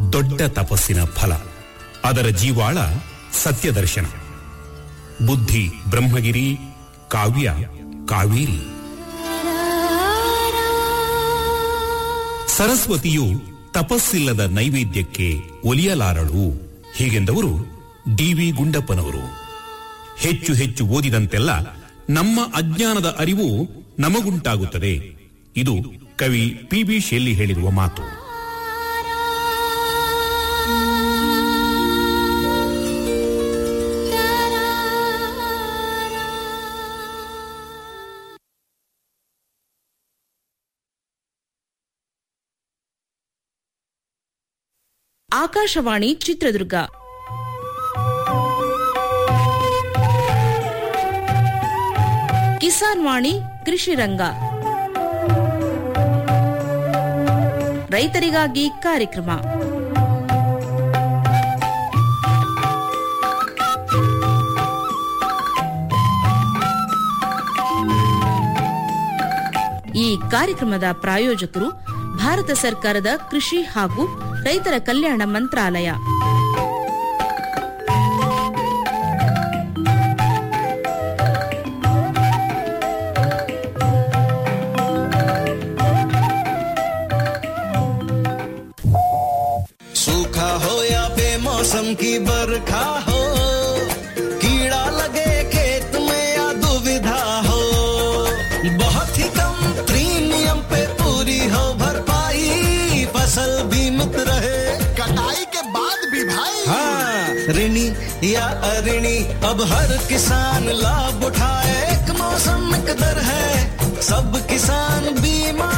ದೊಡ್ಡ ತಪಸ್ಸಿನ ಫಲ ಅದರ ಜೀವಾಳ ಸತ್ಯದರ್ಶನ ಬುದ್ಧಿ ಬ್ರಹ್ಮಗಿರಿ ಕಾವ್ಯ ಕಾವೇರಿ ಸರಸ್ವತಿಯು ತಪಸ್ಸಿಲ್ಲದ ನೈವೇದ್ಯಕ್ಕೆ ಒಲಿಯಲಾರಳು ಹೀಗೆಂದವರು ಡಿವಿ ಗುಂಡಪ್ಪನವರು ಹೆಚ್ಚು ಹೆಚ್ಚು ಓದಿದಂತೆಲ್ಲ ನಮ್ಮ ಅಜ್ಞಾನದ ಅರಿವು ನಮಗುಂಟಾಗುತ್ತದೆ ಇದು ಕವಿ ಪಿ ಬಿ ಶೆಲ್ಲಿ ಹೇಳಿರುವ ಮಾತು ಆಕಾಶವಾಣಿ ಚಿತ್ರದುರ್ಗ ಕಿಸಾನ್ ವಾಣಿ ಕೃಷಿ ರಂಗ ರೈತರಿಗಾಗಿ ಕಾರ್ಯಕ್ರಮ ಈ ಕಾರ್ಯಕ್ರಮದ ಪ್ರಾಯೋಜಕರು ಭಾರತ ಸರ್ಕಾರದ ಕೃಷಿ ಹಾಗೂ ರೈತರ ಕಲ್ಯಾಣ ಮಂತ್ರಾಲಯ सूखा हो या बेमौसम की बरखा हो कीड़ा लगे खेत में या दुविधा हो बहुत ही कम प्रीमियम पे पूरी हो भरपाई फसल बीमित रहे कटाई के बाद भी भाई हाँ ऋणी या अऋणी अब हर किसान लाभ उठाए एक मौसम एक दर है सब किसान बीमा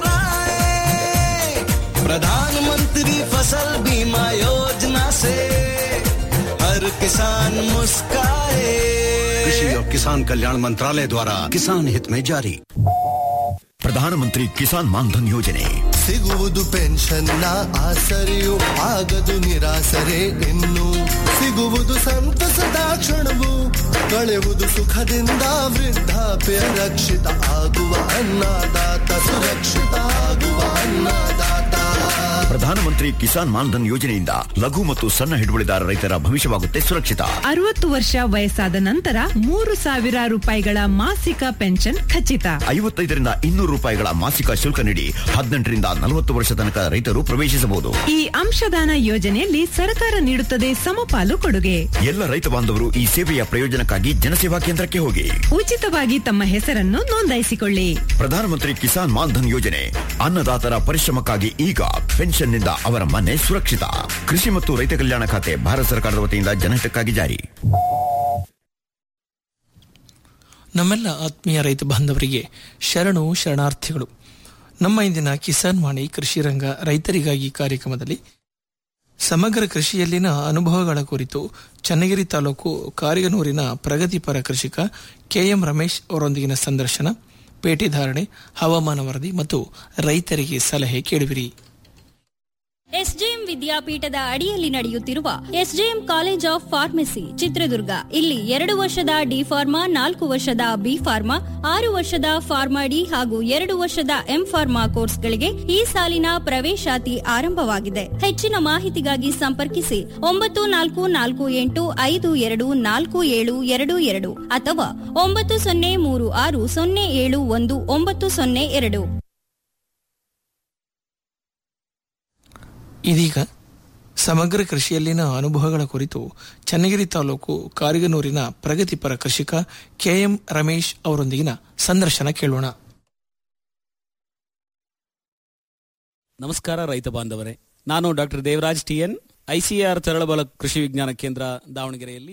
कराए प्रधानमंत्री फसल बीमा योजना से हर किसान मुस्काए कृषि और किसान कल्याण मंत्रालय द्वारा किसान हित में जारी ಪ್ರಧಾನಮಂತ್ರಿ ಕಿಸಾನ್ ಮಾನ್ಧನ್ ಯೋಜನೆ ಸಿಗುವುದು ಪೆನ್ಷನ್ನ ಆಸರೆಯು ಆಗದು ನಿರಾಸರೆ ಇನ್ನು ಸಿಗುವುದು ಸಂತಸದ ಕ್ಷಣವು ಕಳೆಯುವುದು ಸುಖದಿಂದ ವೃದ್ಧಾಪ್ಯ ರಕ್ಷಿತ ಆಗುವ ಅನ್ನದಾತ ಸುರಕ್ಷಿತ ಆಗುವ ಅನ್ನದಾತ ಪ್ರಧಾನಮಂತ್ರಿ ಕಿಸಾನ್ ಮಾನ್ಧನ್ ಯೋಜನೆಯಿಂದ ಲಘು ಮತ್ತು ಸಣ್ಣ ಹಿಡುವಳಿದಾರ ರೈತರ ಭವಿಷ್ಯವಾಗುತ್ತೆ ಸುರಕ್ಷಿತ ಅರವತ್ತು ವರ್ಷ ವಯಸ್ಸಾದ ನಂತರ ಮೂರು ಸಾವಿರ ರೂಪಾಯಿಗಳ ಮಾಸಿಕ ಪೆನ್ಷನ್ ಖಚಿತ ಐವತ್ತೈದರಿಂದ ಇನ್ನೂರು ರೂಪಾಯಿಗಳ ಮಾಸಿಕ ಶುಲ್ಕ ನೀಡಿ ಹದಿನೆಂಟರಿಂದ ನಲವತ್ತು ವರ್ಷ ತನಕ ರೈತರು ಪ್ರವೇಶಿಸಬಹುದು ಈ ಅಂಶದಾನ ಯೋಜನೆಯಲ್ಲಿ ಸರ್ಕಾರ ನೀಡುತ್ತದೆ ಸಮಪಾಲು ಕೊಡುಗೆ ಎಲ್ಲ ರೈತ ಬಾಂಧವರು ಈ ಸೇವೆಯ ಪ್ರಯೋಜನಕ್ಕಾಗಿ ಜನಸೇವಾ ಕೇಂದ್ರಕ್ಕೆ ಹೋಗಿ ಉಚಿತವಾಗಿ ತಮ್ಮ ಹೆಸರನ್ನು ನೋಂದಾಯಿಸಿಕೊಳ್ಳಿ ಪ್ರಧಾನಮಂತ್ರಿ ಕಿಸಾನ್ ಮಾನ್ಧನ್ ಯೋಜನೆ ಅನ್ನದಾತರ ಪರಿಶ್ರಮಕ್ಕಾಗಿ ಈಗ ಪೆನ್ಷನ್ನಿಂದ ಅವರ ಮನೆ ಸುರಕ್ಷಿತ ಕೃಷಿ ಮತ್ತು ರೈತ ಕಲ್ಯಾಣ ಖಾತೆ ಭಾರತ ಸರ್ಕಾರದ ವತಿಯಿಂದ ಜನಹಿತಕ್ಕಾಗಿ ಜಾರಿ ನಮ್ಮೆಲ್ಲ ಆತ್ಮೀಯ ರೈತ ಬಾಂಧವರಿಗೆ ಶರಣು ಶರಣಾರ್ಥಿಗಳು ನಮ್ಮ ಇಂದಿನ ಕಿಸಾನ್ ವಾಣಿ ಕೃಷಿ ರಂಗ ರೈತರಿಗಾಗಿ ಕಾರ್ಯಕ್ರಮದಲ್ಲಿ ಸಮಗ್ರ ಕೃಷಿಯಲ್ಲಿನ ಅನುಭವಗಳ ಕುರಿತು ಚನ್ನಗಿರಿ ತಾಲೂಕು ಕಾರಿಗನೂರಿನ ಪ್ರಗತಿಪರ ಕೃಷಿಕ ಕೆಎಂ ರಮೇಶ್ ಅವರೊಂದಿಗಿನ ಸಂದರ್ಶನ ಪೇಟೆ ಧಾರಣೆ ಹವಾಮಾನ ವರದಿ ಮತ್ತು ರೈತರಿಗೆ ಸಲಹೆ ಕೇಳುವಿರಿ ಎಸ್ಜೆಎಂ ವಿದ್ಯಾಪೀಠದ ಅಡಿಯಲ್ಲಿ ನಡೆಯುತ್ತಿರುವ SJM college of pharmacy Chitradurga ಇಲ್ಲಿ ಎರಡು ವರ್ಷದ ಡಿ ಫಾರ್ಮಾ ನಾಲ್ಕು ವರ್ಷದ ಬಿ ಫಾರ್ಮಾ ಆರು ವರ್ಷದ ಫಾರ್ಮಾ ಡಿ ಹಾಗೂ ಎರಡು ವರ್ಷದ ಎಂ ಫಾರ್ಮಾ ಕೋರ್ಸ್ಗಳಿಗೆ ಈ ಸಾಲಿನ ಪ್ರವೇಶಾತಿ ಆರಂಭವಾಗಿದೆ ಹೆಚ್ಚಿನ ಮಾಹಿತಿಗಾಗಿ ಸಂಪರ್ಕಿಸಿ ಒಂಬತ್ತು ನಾಲ್ಕು ನಾಲ್ಕು ಎಂಟು ಐದು ಎರಡು ನಾಲ್ಕು ಏಳು ಎರಡು ಎರಡು ಅಥವಾ ಒಂಬತ್ತು ಸೊನ್ನೆ ಮೂರು ಆರು ಸೊನ್ನೆ ಏಳು ಒಂದು ಒಂಬತ್ತು ಸೊನ್ನೆ ಎರಡು ಇದೀಗ ಸಮಗ್ರ ಕೃಷಿಯಲ್ಲಿನ ಅನುಭವಗಳ ಕುರಿತು ಚನ್ನಗಿರಿ ತಾಲೂಕು ಕಾರಿಗನೂರಿನ ಪ್ರಗತಿಪರ ಕೃಷಿಕ ಕೆಎಂ ರಮೇಶ್ ಅವರೊಂದಿಗಿನ ಸಂದರ್ಶನ ಕೇಳೋಣ ನಮಸ್ಕಾರ ರೈತ ಬಾಂಧವರೇ ನಾನು doctor Devaraj TN ICR Taralabalu Krishi Vigyan ಕೇಂದ್ರ ದಾವಣಗೆರೆಯಲ್ಲಿ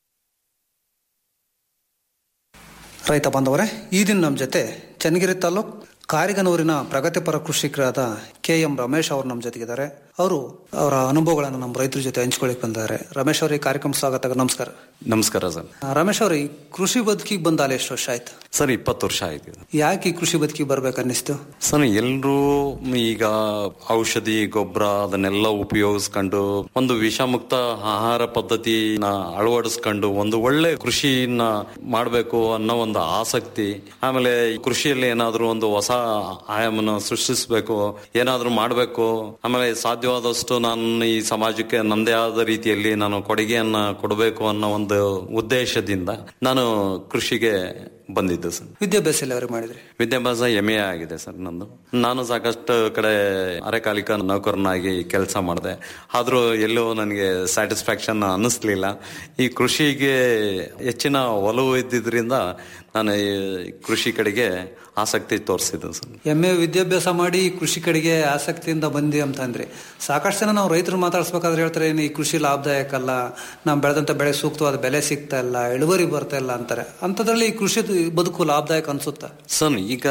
ರೈತ ಬಾಂಧವರೇ ಈ ದಿನ ನಮ್ಮ ಜೊತೆ ಚನ್ನಗಿರಿ ತಾಲೂಕ್ ಕಾರಿಗನೂರಿನ ಪ್ರಗತಿಪರ ಕೃಷಿಕರಾದ ಕೆ ಎಂ ರಮೇಶ್ ಅವರು ನಮ್ಮ ಜೊತೆಗಿದ್ದಾರೆ ಅವರು ಅವರ ಅನುಭವಗಳನ್ನು ನಮ್ಮ ರೈತರ ಜೊತೆ ಹಂಚ್ಕೊಳ್ಳಿಕ್ ಬಂದಿದ್ದಾರೆ ರಮೇಶ್ ಅವರಿಗೆ ಕಾರ್ಯಕ್ರಮ ಸ್ವಾಗತ ನಮಸ್ಕಾರ ನಮಸ್ಕಾರ ಸರ್ ಆ, ರಮೇಶ್ ಅವರು ಈ ಕೃಷಿ ಬದುಕಿಗೆ ಬಂದಾಲೆ ಎಷ್ಟು ವರ್ಷ ಆಯ್ತು ಸರ್ ಇಪ್ಪತ್ತು ವರ್ಷ ಆಯ್ತು ಯಾಕೆ ಈ ಕೃಷಿ ಬದುಕಿ ಬರ್ಬೇಕನ್ನಿಸ್ತು ಸರ್ ಎಲ್ರೂ ಈಗ ಔಷಧಿ ಗೊಬ್ಬರ ಅದನ್ನೆಲ್ಲ ಉಪಯೋಗಿಸ್ಕೊಂಡು ಒಂದು ವಿಷಮುಕ್ತ ಆಹಾರ ಪದ್ಧತಿನ ಅಳವಡಿಸ್ಕೊಂಡು ಒಂದು ಒಳ್ಳೆ ಕೃಷಿನ ಮಾಡಬೇಕು ಅನ್ನೋ ಒಂದು ಆಸಕ್ತಿ ಆಮೇಲೆ ಈ ಕೃಷಿಯಲ್ಲಿ ಏನಾದ್ರೂ ಒಂದು ಹೊಸ ಆಯಾಮನ ಸೃಷ್ಟಿಸ್ಬೇಕು ಏನಾದ್ರೂ ಮಾಡಬೇಕು ಆಮೇಲೆ ಸಾಧ್ಯವಾದಷ್ಟು ನಾನು ಈ ಸಮಾಜಕ್ಕೆ ನಂದೇ ಆದ ರೀತಿಯಲ್ಲಿ ನಾನು ಕೊಡುಗೆಯನ್ನ ಕೊಡಬೇಕು ಅನ್ನೋ ಒಂದು ಉದ್ದೇಶದಿಂದ ನಾನು ಕೃಷಿಗೆ ಬಂದಿದ್ದು ಸರ್ ವಿದ್ಯಾಭ್ಯಾಸ ಎಲ್ಲ ಅವ್ರಿಗೆ ಮಾಡಿದ್ರಿ ವಿದ್ಯಾಭ್ಯಾಸ ಎಮ್ ಎ ಆಗಿದೆ ಸರ್ ನಂದು ನಾನು ಸಾಕಷ್ಟು ಕಡೆ ಅರೆಕಾಲಿಕ ನೌಕರನಾಗಿ ಕೆಲಸ ಮಾಡಿದೆ ಆದರೂ ಎಲ್ಲೂ ನನಗೆ ಸ್ಯಾಟಿಸ್ಫ್ಯಾಕ್ಷನ್ ಅನ್ನಿಸ್ಲಿಲ್ಲ ಈ ಕೃಷಿಗೆ ಹೆಚ್ಚಿನ ಒಲವು ಇದ್ದಿದ್ರಿಂದ ನಾನು ಈ ಕೃಷಿ ಕಡೆಗೆ ಆಸಕ್ತಿ ತೋರಿಸಿದ್ದು ಸರ್ ಎಮ್ ಎ ವಿದ್ಯಾಭ್ಯಾಸ ಮಾಡಿ ಈ ಕೃಷಿ ಕಡೆಗೆ ಆಸಕ್ತಿಯಿಂದ ಬಂದಿ ಅಂತ ಅಂದ್ರೆ ಸಾಕಷ್ಟು ಜನ ನಾವು ರೈತರು ಮಾತಾಡ್ಸ್ಬೇಕಾದ್ರೆ ಹೇಳ್ತಾರೆ ಏನು ಈ ಕೃಷಿ ಲಾಭದಾಯಕ ಅಲ್ಲ ನಾವು ಬೆಳೆದಂತ ಬೆಳೆ ಸೂಕ್ತವಾದ ಬೆಲೆ ಸಿಗ್ತಾ ಇಲ್ಲ ಇಳುವರಿ ಬರ್ತಾ ಇಲ್ಲ ಅಂತಾರೆ ಅಂಥದ್ರಲ್ಲಿ ಈ ಕೃಷಿ ಬದುಕು ಲಾಭದಾಯಕ ಅನ್ಸುತ್ತಾ ಸರ್ ಈಗ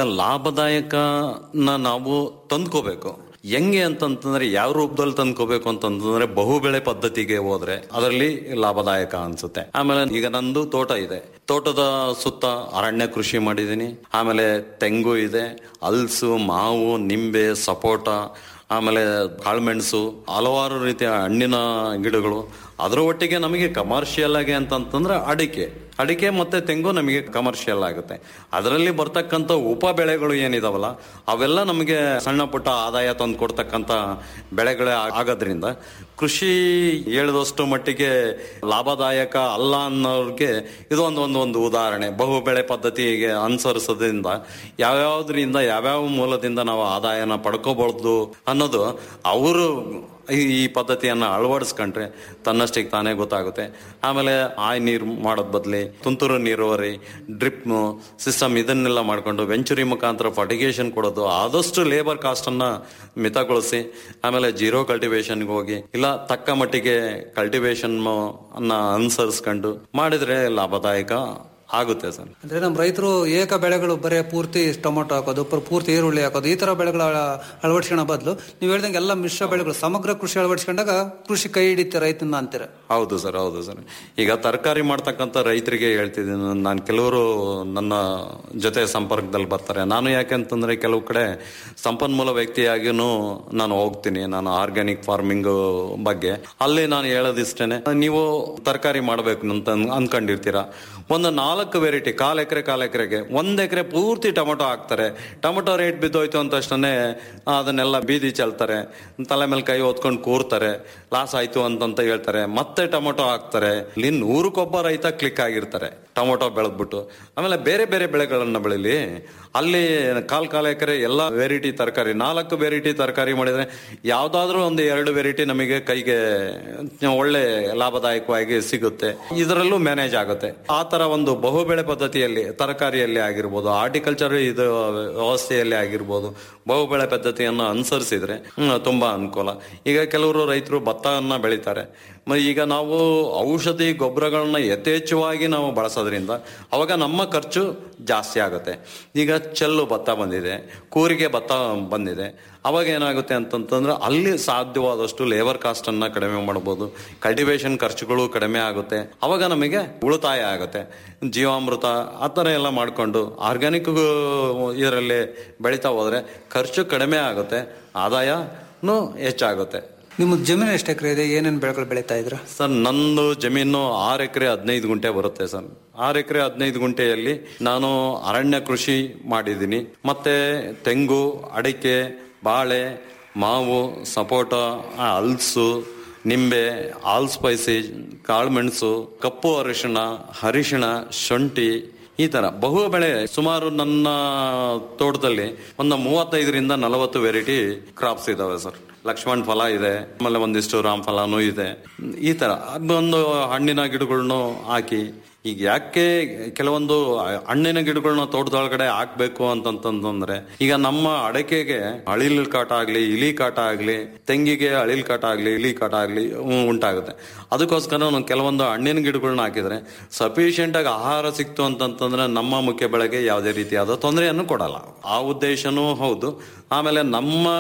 ಲಾಭದಾಯಕನ ನಾವು ತಂದ್ಕೋಬೇಕು ಹೆಂಗೆ ಅಂತಂತಂದ್ರೆ ಯಾವ ರೂಪದಲ್ಲಿ ತಂದ್ಕೋಬೇಕು ಅಂತಂತಂದ್ರೆ ಬಹುಬೆಳೆ ಪದ್ಧತಿಗೆ ಹೋದ್ರೆ ಅದರಲ್ಲಿ ಲಾಭದಾಯಕ ಅನ್ಸುತ್ತೆ ಆಮೇಲೆ ಈಗ ನಂದು ತೋಟ ಇದೆ ತೋಟದ ಸುತ್ತ ಅರಣ್ಯ ಕೃಷಿ ಮಾಡಿದ್ದೀನಿ ಆಮೇಲೆ ತೆಂಗು ಇದೆ ಹಲ್ಸು ಮಾವು ನಿಂಬೆ ಸಪೋಟ ಆಮೇಲೆ ಕಾಳುಮೆಣಸು ಹಲವಾರು ರೀತಿಯ ಹಣ್ಣಿನ ಗಿಡಗಳು ಅದರ ಒಟ್ಟಿಗೆ ನಮಗೆ ಕಮರ್ಷಿಯಲ್ ಆಗಿ ಅಂತಂತಂದ್ರೆ ಅಡಿಕೆ ಅಡಿಕೆ ಮತ್ತೆ ತೆಂಗು ನಮಗೆ ಕಮರ್ಷಿಯಲ್ ಆಗುತ್ತೆ ಅದರಲ್ಲಿ ಬರ್ತಕ್ಕಂಥ ಉಪ ಬೆಳೆಗಳು ಏನಿದಾವಲ್ಲ ಅವೆಲ್ಲ ನಮಗೆ ಸಣ್ಣ ಪುಟ್ಟ ಆದಾಯ ತಂದು ಕೊಡ್ತಕ್ಕಂಥ ಬೆಳೆಗಳೇ ಆಗೋದ್ರಿಂದ ಕೃಷಿ ಹೇಳಿದಷ್ಟು ಮಟ್ಟಿಗೆ ಲಾಭದಾಯಕ ಅಲ್ಲ ಅನ್ನೋರಿಗೆ ಇದು ಒಂದು ಒಂದು ಒಂದು ಉದಾಹರಣೆ ಬಹು ಬೆಳೆ ಪದ್ಧತಿಗೆ ಅನುಸರಿಸೋದ್ರಿಂದ ಯಾವ್ಯಾವ್ದ್ರಿಂದ ಯಾವ್ಯಾವ ಮೂಲದಿಂದ ನಾವು ಆದಾಯನ ಪಡ್ಕೋಬಹುದು ಅನ್ನೋದು ಅವರು ಈ- ಈ ಪದ್ಧತಿಯನ್ನ ಅಳವಡಿಸ್ಕೊಂಡ್ರೆ ತನ್ನಷ್ಟಿಗೆ ತಾನೇ ಗೊತ್ತಾಗುತ್ತೆ ಆಮೇಲೆ ಆಯ್ ನೀರು ಮಾಡೋದ್ ಬದಲಿ ತುಂತುರು ನೀರಾವರಿ ಡ್ರಿಪ್ ಸಿಸ್ಟಮ್ ಇದನ್ನೆಲ್ಲ ಮಾಡ್ಕೊಂಡು ವೆಂಚುರಿ ಮುಖಾಂತರ ಫರ್ಟಿಗೇಷನ್ ಕೊಡೋದು ಆದಷ್ಟು ಲೇಬರ್ ಕಾಸ್ಟ್ ಅನ್ನ ಮಿತಗೊಳಿಸಿ ಆಮೇಲೆ ಜೀರೋ ಕಲ್ಟಿವೇಶನ್ಗೆ ಹೋಗಿ ಇಲ್ಲ ತಕ್ಕ ಮಟ್ಟಿಗೆ ಕಲ್ಟಿವೇಶನ್ ಅನ್ನ ಅನುಸರಿಸ್ಕೊಂಡು ಮಾಡಿದ್ರೆ ಲಾಭದಾಯಕ ಆಗುತ್ತೆ ಸರ್ ಅಂದ್ರೆ ನಮ್ಮ ರೈತರು ಏಕ ಬೆಳೆಗಳು ಬರೇ ಪೂರ್ತಿ ಟೊಮೊಟೊ ಹಾಕೋದು ಪೂರ್- ಪೂರ್ತಿ ಈರುಳ್ಳಿ ಹಾಕೋದು ಈ ತರ ಬೆಳೆಗಳ ಅಳವಡಿಸ್ಕೊಳ್ಳೋ ಬದಲು ನೀವು ಹೇಳ್ದಂಗೆ ಎಲ್ಲ ಮಿಶ್ರ ಬೆಳೆಗಳು ಸಮಗ್ರ ಕೃಷಿ ಅಳವಡಿಸ್ಕೊಂಡಾಗ ಕೃಷಿ ಕೈ ಹಿಡಿತೆ ರೈತನ ಅಂತೀರ ಹೌದು ಸರ್ ಹೌದು ಸರ್ ಈಗ ತರಕಾರಿ ಮಾಡ್ತಕ್ಕಂಥ ರೈತರಿಗೆ ಹೇಳ್ತಿದ್ದೀನಿ ನಾನು ಕೆಲವರು ನನ್ನ ಜೊತೆ ಸಂಪರ್ಕದಲ್ಲಿ ಬರ್ತಾರೆ ನಾನು ಯಾಕೆಂತಂದ್ರೆ ಕೆಲವು ಕಡೆ ಸಂಪನ್ಮೂಲ ವ್ಯಕ್ತಿಯಾಗಿನೂ ನಾನು ಹೋಗ್ತೀನಿ ನಾನು ಆರ್ಗ್ಯಾನಿಕ್ ಫಾರ್ಮಿಂಗ್ ಬಗ್ಗೆ ಅಲ್ಲಿ ನಾನು ಹೇಳೋದಿಷ್ಟೇನೆ ನೀವು ತರಕಾರಿ ಮಾಡಬೇಕು ಅಂತ ಅನ್- ಅನ್ಕೊಂಡಿರ್ತೀರಾ ಒಂದು ನಾಲ್ಕು ವೆರೈಟಿ ಕಾಲ್ ಎಕರೆ ಕಾಲ್ ಎಕರೆಗೆ ಒಂದ್ ಎಕರೆ ಪೂರ್ತಿ ಟೊಮೊಟೊ ಹಾಕ್ತಾರೆ ಟೊಮೊಟೊ ರೇಟ್ ಬಿದ್ದೋಯ್ತು ಅಂತ ತಕ್ಷಣ ಅದನ್ನೆಲ್ಲ ಬೀದಿ ಚೆಲ್ತಾರೆ ತಲೆ ಮೇಲೆ ಕೈ ಹೊತ್ಕೊಂಡು ಕೂರ್ತಾರೆ ಲಾಸ್ ಆಯ್ತು ಅಂತಂತ ಹೇಳ್ತಾರೆ ಮತ್ತೆ ಟೊಮೊಟೊ ಹಾಕ್ತಾರೆ ಇಲ್ಲಿ ನೂರಕ್ಕೊಬ್ಬ ರೈತ ಕ್ಲಿಕ್ ಆಗಿರ್ತಾರೆ ಟೊಮೊಟೊ ಬೆಳೆದ್ಬಿಟ್ಟು ಆಮೇಲೆ ಬೇರೆ ಬೇರೆ ಬೆಳೆಗಳನ್ನ ಬೆಳಿಲಿ ಅಲ್ಲಿ ಕಾಲ್ ಕಾಲ್ ಎಕರೆ ಎಲ್ಲ ವೆರೈಟಿ ತರಕಾರಿ ನಾಲ್ಕು ವೆರೈಟಿ ತರಕಾರಿ ಮಾಡಿದ್ರೆ ಯಾವ್ದಾದ್ರೂ ಒಂದು ಎರಡು ವೆರೈಟಿ ನಮಗೆ ಕೈಗೆ ಒಳ್ಳೆ ಲಾಭದಾಯಕವಾಗಿ ಸಿಗುತ್ತೆ ಇದರಲ್ಲೂ ಮ್ಯಾನೇಜ್ ಆಗುತ್ತೆ ಆ ತರ ಒಂದು ಬಹುಬೆಳೆ ಪದ್ಧತಿಯಲ್ಲಿ ತರಕಾರಿಯಲ್ಲಿ ಆಗಿರ್ಬೋದು ಆರ್ಟಿಕಲ್ಚರ್ ಇದು ವ್ಯವಸ್ಥೆಯಲ್ಲಿ ಆಗಿರ್ಬೋದು ಬಹುಬೆಳೆ ಪದ್ಧತಿಯನ್ನು ಅನುಸರಿಸಿದ್ರೆ ಹ್ಮ್, ತುಂಬಾ ಅನುಕೂಲ ಈಗ ಕೆಲವರು ರೈತರು ಭತ್ತವನ್ನ ಬೆಳಿತಾರೆ ಮ- ಈಗ ನಾವು ಔಷಧಿ ಗೊಬ್ಬರಗಳನ್ನ ಯಥೇಚ್ಛವಾಗಿ ನಾವು ಬಳಸೋದ್ರಿಂದ ಅವಾಗ ನಮ್ಮ ಖರ್ಚು ಜಾಸ್ತಿ ಆಗುತ್ತೆ ಈಗ ಚೆಲ್ಲು ಭತ್ತ ಬಂದಿದೆ ಕೂರಿಗೆ ಭತ್ತ ಬಂದಿದೆ ಅವಾಗ ಏನಾಗುತ್ತೆ ಅಂತಂತಂದ್ರೆ ಅಲ್ಲಿ ಸಾಧ್ಯವಾದಷ್ಟು ಲೇಬರ್ ಕಾಸ್ಟ್ ಅನ್ನ ಕಡಿಮೆ ಮಾಡಬಹುದು ಕಲ್ಟಿವೇಶನ್ ಖರ್ಚುಗಳು ಕಡಿಮೆ ಆಗುತ್ತೆ ಅವಾಗ ನಮಗೆ ಉಳಿತಾಯ ಆಗುತ್ತೆ ಜೀವಾಮೃತ ಆ ಥರ ಎಲ್ಲ ಮಾಡಿಕೊಂಡು ಆರ್ಗ್ಯಾನಿಕ್ ಇದರಲ್ಲಿ ಬೆಳೀತಾ ಹೋದ್ರೆ ಖರ್ಚು ಕಡಿಮೆ ಆಗುತ್ತೆ ಆದಾಯನೂ ಹೆಚ್ಚಾಗುತ್ತೆ ನಿಮ್ಮ ಜಮೀನು ಎಷ್ಟು ಎಕರೆ ಇದೆ ಏನೇನು ಬೆಳೆಗಳು ಬೆಳೀತಾ ಇದ್ರ ಸರ್ ನಂದು ಜಮೀನು ಆರು ಎಕರೆ ಹದಿನೈದು ಗುಂಟೆ ಬರುತ್ತೆ ಸರ್ ಆರು ಎಕರೆ ಹದಿನೈದು ಗುಂಟೆಯಲ್ಲಿ ನಾನು ಅರಣ್ಯ ಕೃಷಿ ಮಾಡಿದ್ದೀನಿ ಮತ್ತೆ ತೆಂಗು ಅಡಿಕೆ ಬಾಳೆ ಮಾವು ಸಪೋಟ ಆ, ಹಲ್ಸು ನಿಂಬೆ ಆಲ್ ಸ್ಪೈಸಿ ಕಾಳುಮೆಣಸು ಕಪ್ಪು ಅರಿಶಿಣ ಅರಿಶಿಣ ಶುಂಠಿ ಈ ತರ ಬಹು ಬೆಳೆ ಸುಮಾರು ನನ್ನ ತೋಟದಲ್ಲಿ ಒಂದು ಮೂವತ್ತೈದರಿಂದ ನಲವತ್ತು ವೆರೈಟಿ ಕ್ರಾಪ್ಸ್ ಇದಾವೆ ಸರ್ ಲಕ್ಷ್ಮಣ್ ಫಲ ಇದೆ ಆಮೇಲೆ ಒಂದಿಷ್ಟು ರಾಮ್ ಫಲಾನು ಇದೆ ಈ ತರ ಒಂದು ಹಣ್ಣಿನ ಗಿಡಗಳನ್ನು ಹಾಕಿ ಈಗ ಯಾಕೆ ಕೆಲವೊಂದು ಹಣ್ಣಿನ ಗಿಡಗಳನ್ನ ತೋಟದೊಳಗಡೆ ಹಾಕ್ಬೇಕು ಅಂತಂತಂದ್ರೆ ಈಗ ನಮ್ಮ ಅಡಕೆಗೆ ಅಳಿಲ್ ಕಾಟ ಆಗ್ಲಿ ಇಲಿ ಕಾಟ ಆಗ್ಲಿ ತೆಂಗಿಗೆ ಅಳಿಲ್ ಕಾಟ ಆಗ್ಲಿ ಇಲಿ ಕಾಟ ಆಗ್ಲಿ ಉಂ- ಉಂಟಾಗುತ್ತೆ ಅದಕ್ಕೋಸ್ಕರ ನಾವು ಕೆಲವೊಂದು ಹಣ್ಣಿನ ಗಿಡಗಳನ್ನ ಹಾಕಿದ್ರೆ ಸಫಿಶಿಯಂಟ್ ಆಗಿ ಆಹಾರ ಸಿಕ್ತು ಅಂತಂತಂದ್ರೆ ನಮ್ಮ ಮುಖ್ಯ ಬೆಳೆಗೆ ಯಾವುದೇ ರೀತಿಯಾದ ತೊಂದರೆಯನ್ನು ಕೊಡಲ್ಲ ಆ ಉದ್ದೇಶನೂ ಹೌದು ಆಮೇಲೆ ನಮ್ಮ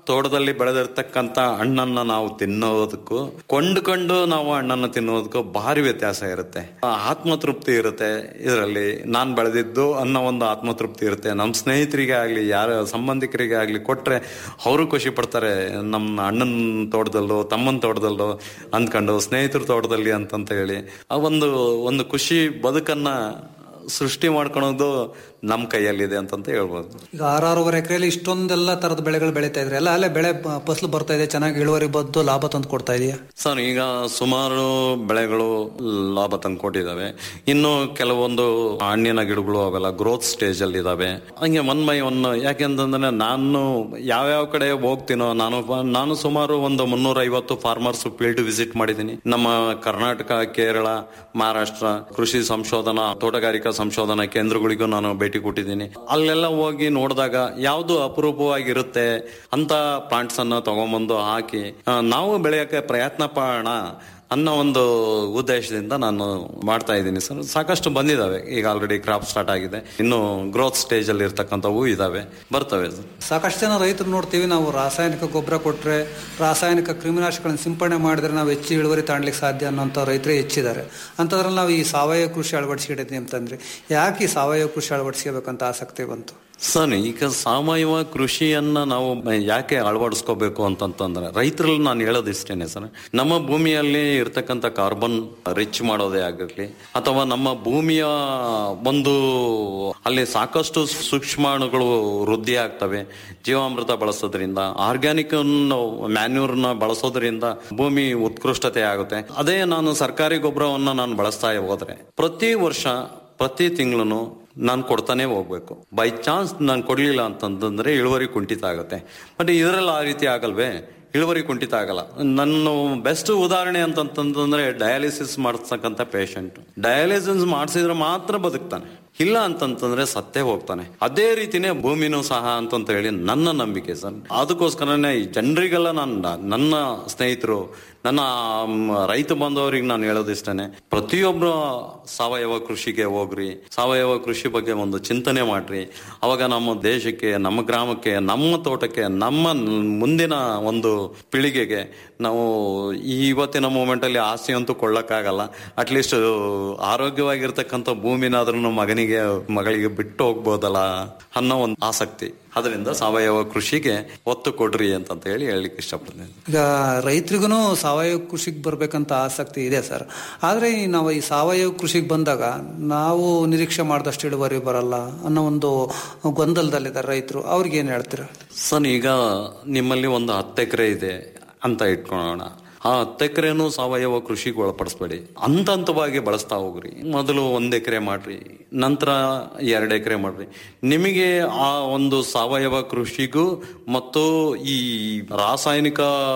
ತೋಟದಲ್ಲಿ ಬೆಳೆದಿರ್ತಕ್ಕಂಥ ಹಣ್ಣನ್ನ ನಾವು ತಿನ್ನೋದಕ್ಕೂ ಕೊಂಡುಕೊಂಡು ನಾವು ಹಣ್ಣನ್ನು ತಿನ್ನೋದಕ್ಕೂ ಭಾರಿ ವ್ಯತ್ಯಾಸ ಇರುತ್ತೆ ಆ ಆತ್ಮತೃಪ್ತಿ ಇರುತ್ತೆ ಇದರಲ್ಲಿ ನಾನ್ ಬೆಳೆದಿದ್ದು ಅನ್ನೋ ಒಂದು ಆತ್ಮತೃಪ್ತಿ ಇರುತ್ತೆ ನಮ್ಮ ಸ್ನೇಹಿತರಿಗೆ ಆಗ್ಲಿ ಯಾರ ಸಂಬಂಧಿಕರಿಗೆ ಆಗ್ಲಿ ಕೊಟ್ರೆ ಅವರು ಖುಷಿ ಪಡ್ತಾರೆ ನಮ್ಮ ಅಣ್ಣನ ತೋಟದಲ್ಲೋ ತಮ್ಮನ ತೋಟದಲ್ಲೋ ಅಂದ್ಕೊಂಡು ಸ್ನೇಹಿತರ ತೋಟದಲ್ಲಿ ಅಂತಂತ ಹೇಳಿ ಆ ಒಂದು ಒಂದು ಖುಷಿ ಬದುಕನ್ನ ಸೃಷ್ಟಿ ಮಾಡ್ಕೊಳೋದು ನಮ್ಮ ಕೈಯಲ್ಲಿದೆ ಅಂತಂತ ಹೇಳ್ಬೋದು ಈಗ ಆರಾರೂವರೆ ಎಕರೆಯಲ್ಲಿ ಇಷ್ಟೊಂದೆಲ್ಲ ತರದ ಬೆಳೆಗಳು ಬೆಳೀತಾ ಇದ್ರೆ ಎಲ್ಲ ಅಲ್ಲೇ ಬೆಳೆ ಪ- ಫಸಲು ಬರ್ತಾ ಇದೆ ಚೆನ್ನಾಗಿ ಇಳುವರಿ ಬದ್ದು ಲಾಭ ತಂದು ಕೊಡ್ತಾ ಇದೆಯಾ ಸರ್ ಈಗ ಸುಮಾರು ಬೆಳೆಗಳು ಲಾಭ ತಂದ್ಕೊಟ್ಟಿದ್ದಾವೆ ಇನ್ನು ಕೆಲವೊಂದು ಹಣ್ಣಿನ ಗಿಡಗಳು ಅವೆಲ್ಲ ಗ್ರೋತ್ ಸ್ಟೇಜ್ ಅಲ್ಲಿ ಇದಾವೆ ಹಂಗೆ ಒನ್ ಬೈ ಒನ್ ಯಾಕೆಂತಂದ್ರೆ ನಾನು ಯಾವ್ಯಾವ ಕಡೆ ಹೋಗ್ತೀನೋ ನಾನು ನಾನು ಸುಮಾರು ಒಂದು ಮುನ್ನೂರ ಐವತ್ತು ಫಾರ್ಮರ್ಸ್ ಫೀಲ್ಡ್ ವಿಸಿಟ್ ಮಾಡಿದ್ದೀನಿ ನಮ್ಮ ಕರ್ನಾಟಕ ಕೇರಳ ಮಹಾರಾಷ್ಟ್ರ ಕೃಷಿ ಸಂಶೋಧನಾ ತೋಟಗಾರಿಕಾ ಸಂಶೋಧನಾ ಕೇಂದ್ರಗಳಿಗೂ ನಾನು ಭೇಟಿ ಕೊಟ್ಟಿದ್ದೀನಿ ಅಲ್ಲೆಲ್ಲ ಹೋಗಿ ನೋಡಿದಾಗ ಯಾವುದು ಅಪರೂಪವಾಗಿರುತ್ತೆ ಅಂತ ಪ್ಲಾಂಟ್ಸ್ ಅನ್ನ ತಗೊಂಬಂದು ಹಾಕಿ ಆ, ನಾವು ಬೆಳೆಯಕ್ಕೆ ಪ್ರಯತ್ನ ಪಡೋಣ ಅನ್ನೋ ಒಂದು ಉದ್ದೇಶದಿಂದ ನಾನು ಮಾಡ್ತಾ ಇದ್ದೀನಿ ಸರ್ ಸಾಕಷ್ಟು ಬಂದಿದ್ದಾವೆ ಈಗ ಆಲ್ರೆಡಿ ಕ್ರಾಪ್ ಸ್ಟಾರ್ಟ್ ಆಗಿದೆ ಇನ್ನು ಗ್ರೋತ್ ಸ್ಟೇಜ್ ಅಲ್ಲಿ ಇರ್ತಕ್ಕಂಥವು ಇದಾವೆ ಬರ್ತವೆ ಸರ್ ಸಾಕಷ್ಟು ಜನ ರೈತರು ನೋಡ್ತೀವಿ ನಾವು ರಾಸಾಯನಿಕ ಗೊಬ್ಬರ ಕೊಟ್ರೆ ರಾಸಾಯನಿಕ ಕ್ರಿಮಿನಾಶಕಗಳನ್ನು ಸಿಂಪಡಣೆ ಮಾಡಿದ್ರೆ ನಾವು ಹೆಚ್ಚು ಇಳುವರಿ ತಾಣ್ಲಿಕ್ಕೆ ಸಾಧ್ಯ ಅನ್ನೋಂಥ ರೈತರೇ ಹೆಚ್ಚಿದ್ದಾರೆ ಅಂಥದ್ರಲ್ಲಿ ನಾವು ಈ ಸಾವಯವ ಕೃಷಿ ಅಳವಡಿಸಿಡಿದ್ವಿ ಅಂತಂದ್ರೆ ಯಾಕೆ ಈ ಸಾವಯವ ಕೃಷಿ ಅಳವಡಿಸ್ಕೋಬೇಕಂತ ಆಸಕ್ತಿ ಬಂತು ಸರ್ ಈಗ ಸಾವಯವ ಕೃಷಿಯನ್ನ ನಾವು ಯಾಕೆ ಅಳವಡಿಸ್ಕೋಬೇಕು ಅಂತಂತಂದ್ರೆ ರೈತರಲ್ಲಿ ನಾನು ಹೇಳೋದು ಇಷ್ಟೇನೆ ಸರ್ ನಮ್ಮ ಭೂಮಿಯಲ್ಲಿ ಇರ್ತಕ್ಕಂಥ ಕಾರ್ಬನ್ ರಿಚ್ ಮಾಡೋದೇ ಆಗಿರ್ಲಿ ಅಥವಾ ನಮ್ಮ ಭೂಮಿಯ ಒಂದು ಅಲ್ಲಿ ಸಾಕಷ್ಟು ಸೂಕ್ಷ್ಮಾಣುಗಳು ವೃದ್ಧಿ ಆಗ್ತವೆ ಜೀವಾಮೃತ ಬಳಸೋದ್ರಿಂದ ಆರ್ಗ್ಯಾನಿಕ್ ಮ್ಯಾನ್ಯೂರ್ನ ಬಳಸೋದ್ರಿಂದ ಭೂಮಿ ಉತ್ಕೃಷ್ಟತೆ ಆಗುತ್ತೆ ಅದೇ ನಾನು ಸರ್ಕಾರಿ ಗೊಬ್ಬರವನ್ನ ನಾನು ಬಳಸ್ತಾ ಹೋದ್ರೆ ಪ್ರತಿ ವರ್ಷ ಪ್ರತಿ ತಿಂಗಳು ನಾನು ಕೊಡ್ತಾನೆ ಹೋಗ್ಬೇಕು ಬೈ ಚಾನ್ಸ್ ನಾನು ಕೊಡ್ಲಿಲ್ಲ ಅಂತಂದ್ರೆ ಇಳುವರಿ ಕುಂಠಿತ ಆಗುತ್ತೆ ಬಟ್ ಇದರಲ್ಲಿ ಆ ರೀತಿ ಆಗಲ್ವೇ ಇಳುವರಿ ಕುಂಠಿತ ಆಗಲ್ಲ ನನ್ನ ಬೆಸ್ಟ್ ಉದಾಹರಣೆ ಅಂತಂತಂದ್ರೆ ಡಯಾಲಿಸಿಸ್ ಮಾಡಿಸ್ತಕ್ಕಂಥ ಪೇಷಂಟ್ ಡಯಾಲಿಸಿಸ್ ಮಾಡಿಸಿದ್ರೆ ಮಾತ್ರ ಬದುಕ್ತಾನೆ ಇಲ್ಲ ಅಂತಂತಂದ್ರೆ ಸತ್ತೇ ಹೋಗ್ತಾನೆ ಅದೇ ರೀತಿನೇ ಭೂಮಿನೂ ಸಹ ಅಂತಂತ ಹೇಳಿ ನನ್ನ ನಂಬಿಕೆ ಸರ್ ಅದಕ್ಕೋಸ್ಕರನೇ ಈ ಜನರಿಗೆಲ್ಲ ನಾನು ನನ್ನ ಸ್ನೇಹಿತರು ನನ್ನ ಮ್, ರೈತ ಬಾಂಧವರಿಗೆ ನಾನು ಹೇಳೋದಿಷ್ಟೇನೆ ಪ್ರತಿಯೊಬ್ಬರು ಸಾವಯವ ಕೃಷಿಗೆ ಹೋಗ್ರಿ ಸಾವಯವ ಕೃಷಿ ಬಗ್ಗೆ ಒಂದು ಚಿಂತನೆ ಮಾಡ್ರಿ ಅವಾಗ ನಮ್ಮ ದೇಶಕ್ಕೆ ನಮ್ಮ ಗ್ರಾಮಕ್ಕೆ ನಮ್ಮ ತೋಟಕ್ಕೆ ನಮ್ಮ ಮುಂದಿನ ಒಂದು ಪೀಳಿಗೆಗೆ ನಾವು ಈ ಇವತ್ತಿನ ಮೂಮೆಂಟ್ ಅಲ್ಲಿ ಆಸ್ತಿ ಅಂತೂ ಕೊಳ್ಳಕ್ಕಾಗಲ್ಲ ಅಟ್ಲೀಸ್ಟ್ ಆರೋಗ್ಯವಾಗಿರ್ತಕ್ಕಂಥ ಭೂಮಿನಾದ್ರೂ ಮಗನಿಗೆ ಮಗಳಿಗೆ ಬಿಟ್ಟು ಹೋಗ್ಬೋದಲ್ಲ ಅನ್ನೋ ಒಂದು ಆಸಕ್ತಿ ಅದರಿಂದ ಸಾವಯವ ಕೃಷಿಗೆ ಒತ್ತು ಕೊಡ್ರಿ ಅಂತಂತ ಹೇಳಿ ಹೇಳಲಿಕ್ಕೆ ಇಷ್ಟಪಡ್ತೀನಿ ಈಗ ರೈತರಿಗೂ ಸಾವಯವ ಕೃಷಿಗೆ ಬರ್ಬೇಕಂತ ಆಸಕ್ತಿ ಇದೆ ಸರ್ ಆದ್ರೆ ಈ ನಾವು ಈ ಸಾವಯವ ಕೃಷಿಗೆ ಬಂದಾಗ ನಾವು ನಿರೀಕ್ಷೆ ಮಾಡಿದಷ್ಟು ಇಳುವರಿ ಬರಲ್ಲ ಅನ್ನೋ ಒಂದು ಗೊಂದಲದಲ್ಲಿದ್ದಾರೆ ರೈತರು ಅವ್ರಿಗೆ ಏನ್ ಹೇಳ್ತೀರಾ ಸರ್ ಈಗ ನಿಮ್ಮಲ್ಲಿ ಒಂದು ಹತ್ತು ಎಕರೆ ಇದೆ ಅಂತ ಇಟ್ಕೊಳ್ಳೋಣ ಆ ಹತ್ತು ಎಕರೆನೂ ಸಾವಯವ ಕೃಷಿಗೆ ಒಳಪಡಿಸ್ಬೇಡಿ ಹಂತ ಹಂತವಾಗಿ ಬಳಸ್ತಾ ಹೋಗ್ರಿ ಮೊದಲು ಒಂದ್ ಎಕರೆ ಮಾಡ್ರಿ ನಂತರ ಎರಡು ಎಕರೆ ಮಾಡ್ರಿ ನಿಮಗೆ ಆ ಒಂದು ಸಾವಯವ ಕೃಷಿಗೂ ಮತ್ತು ಈ ರಾಸಾಯನಿಕ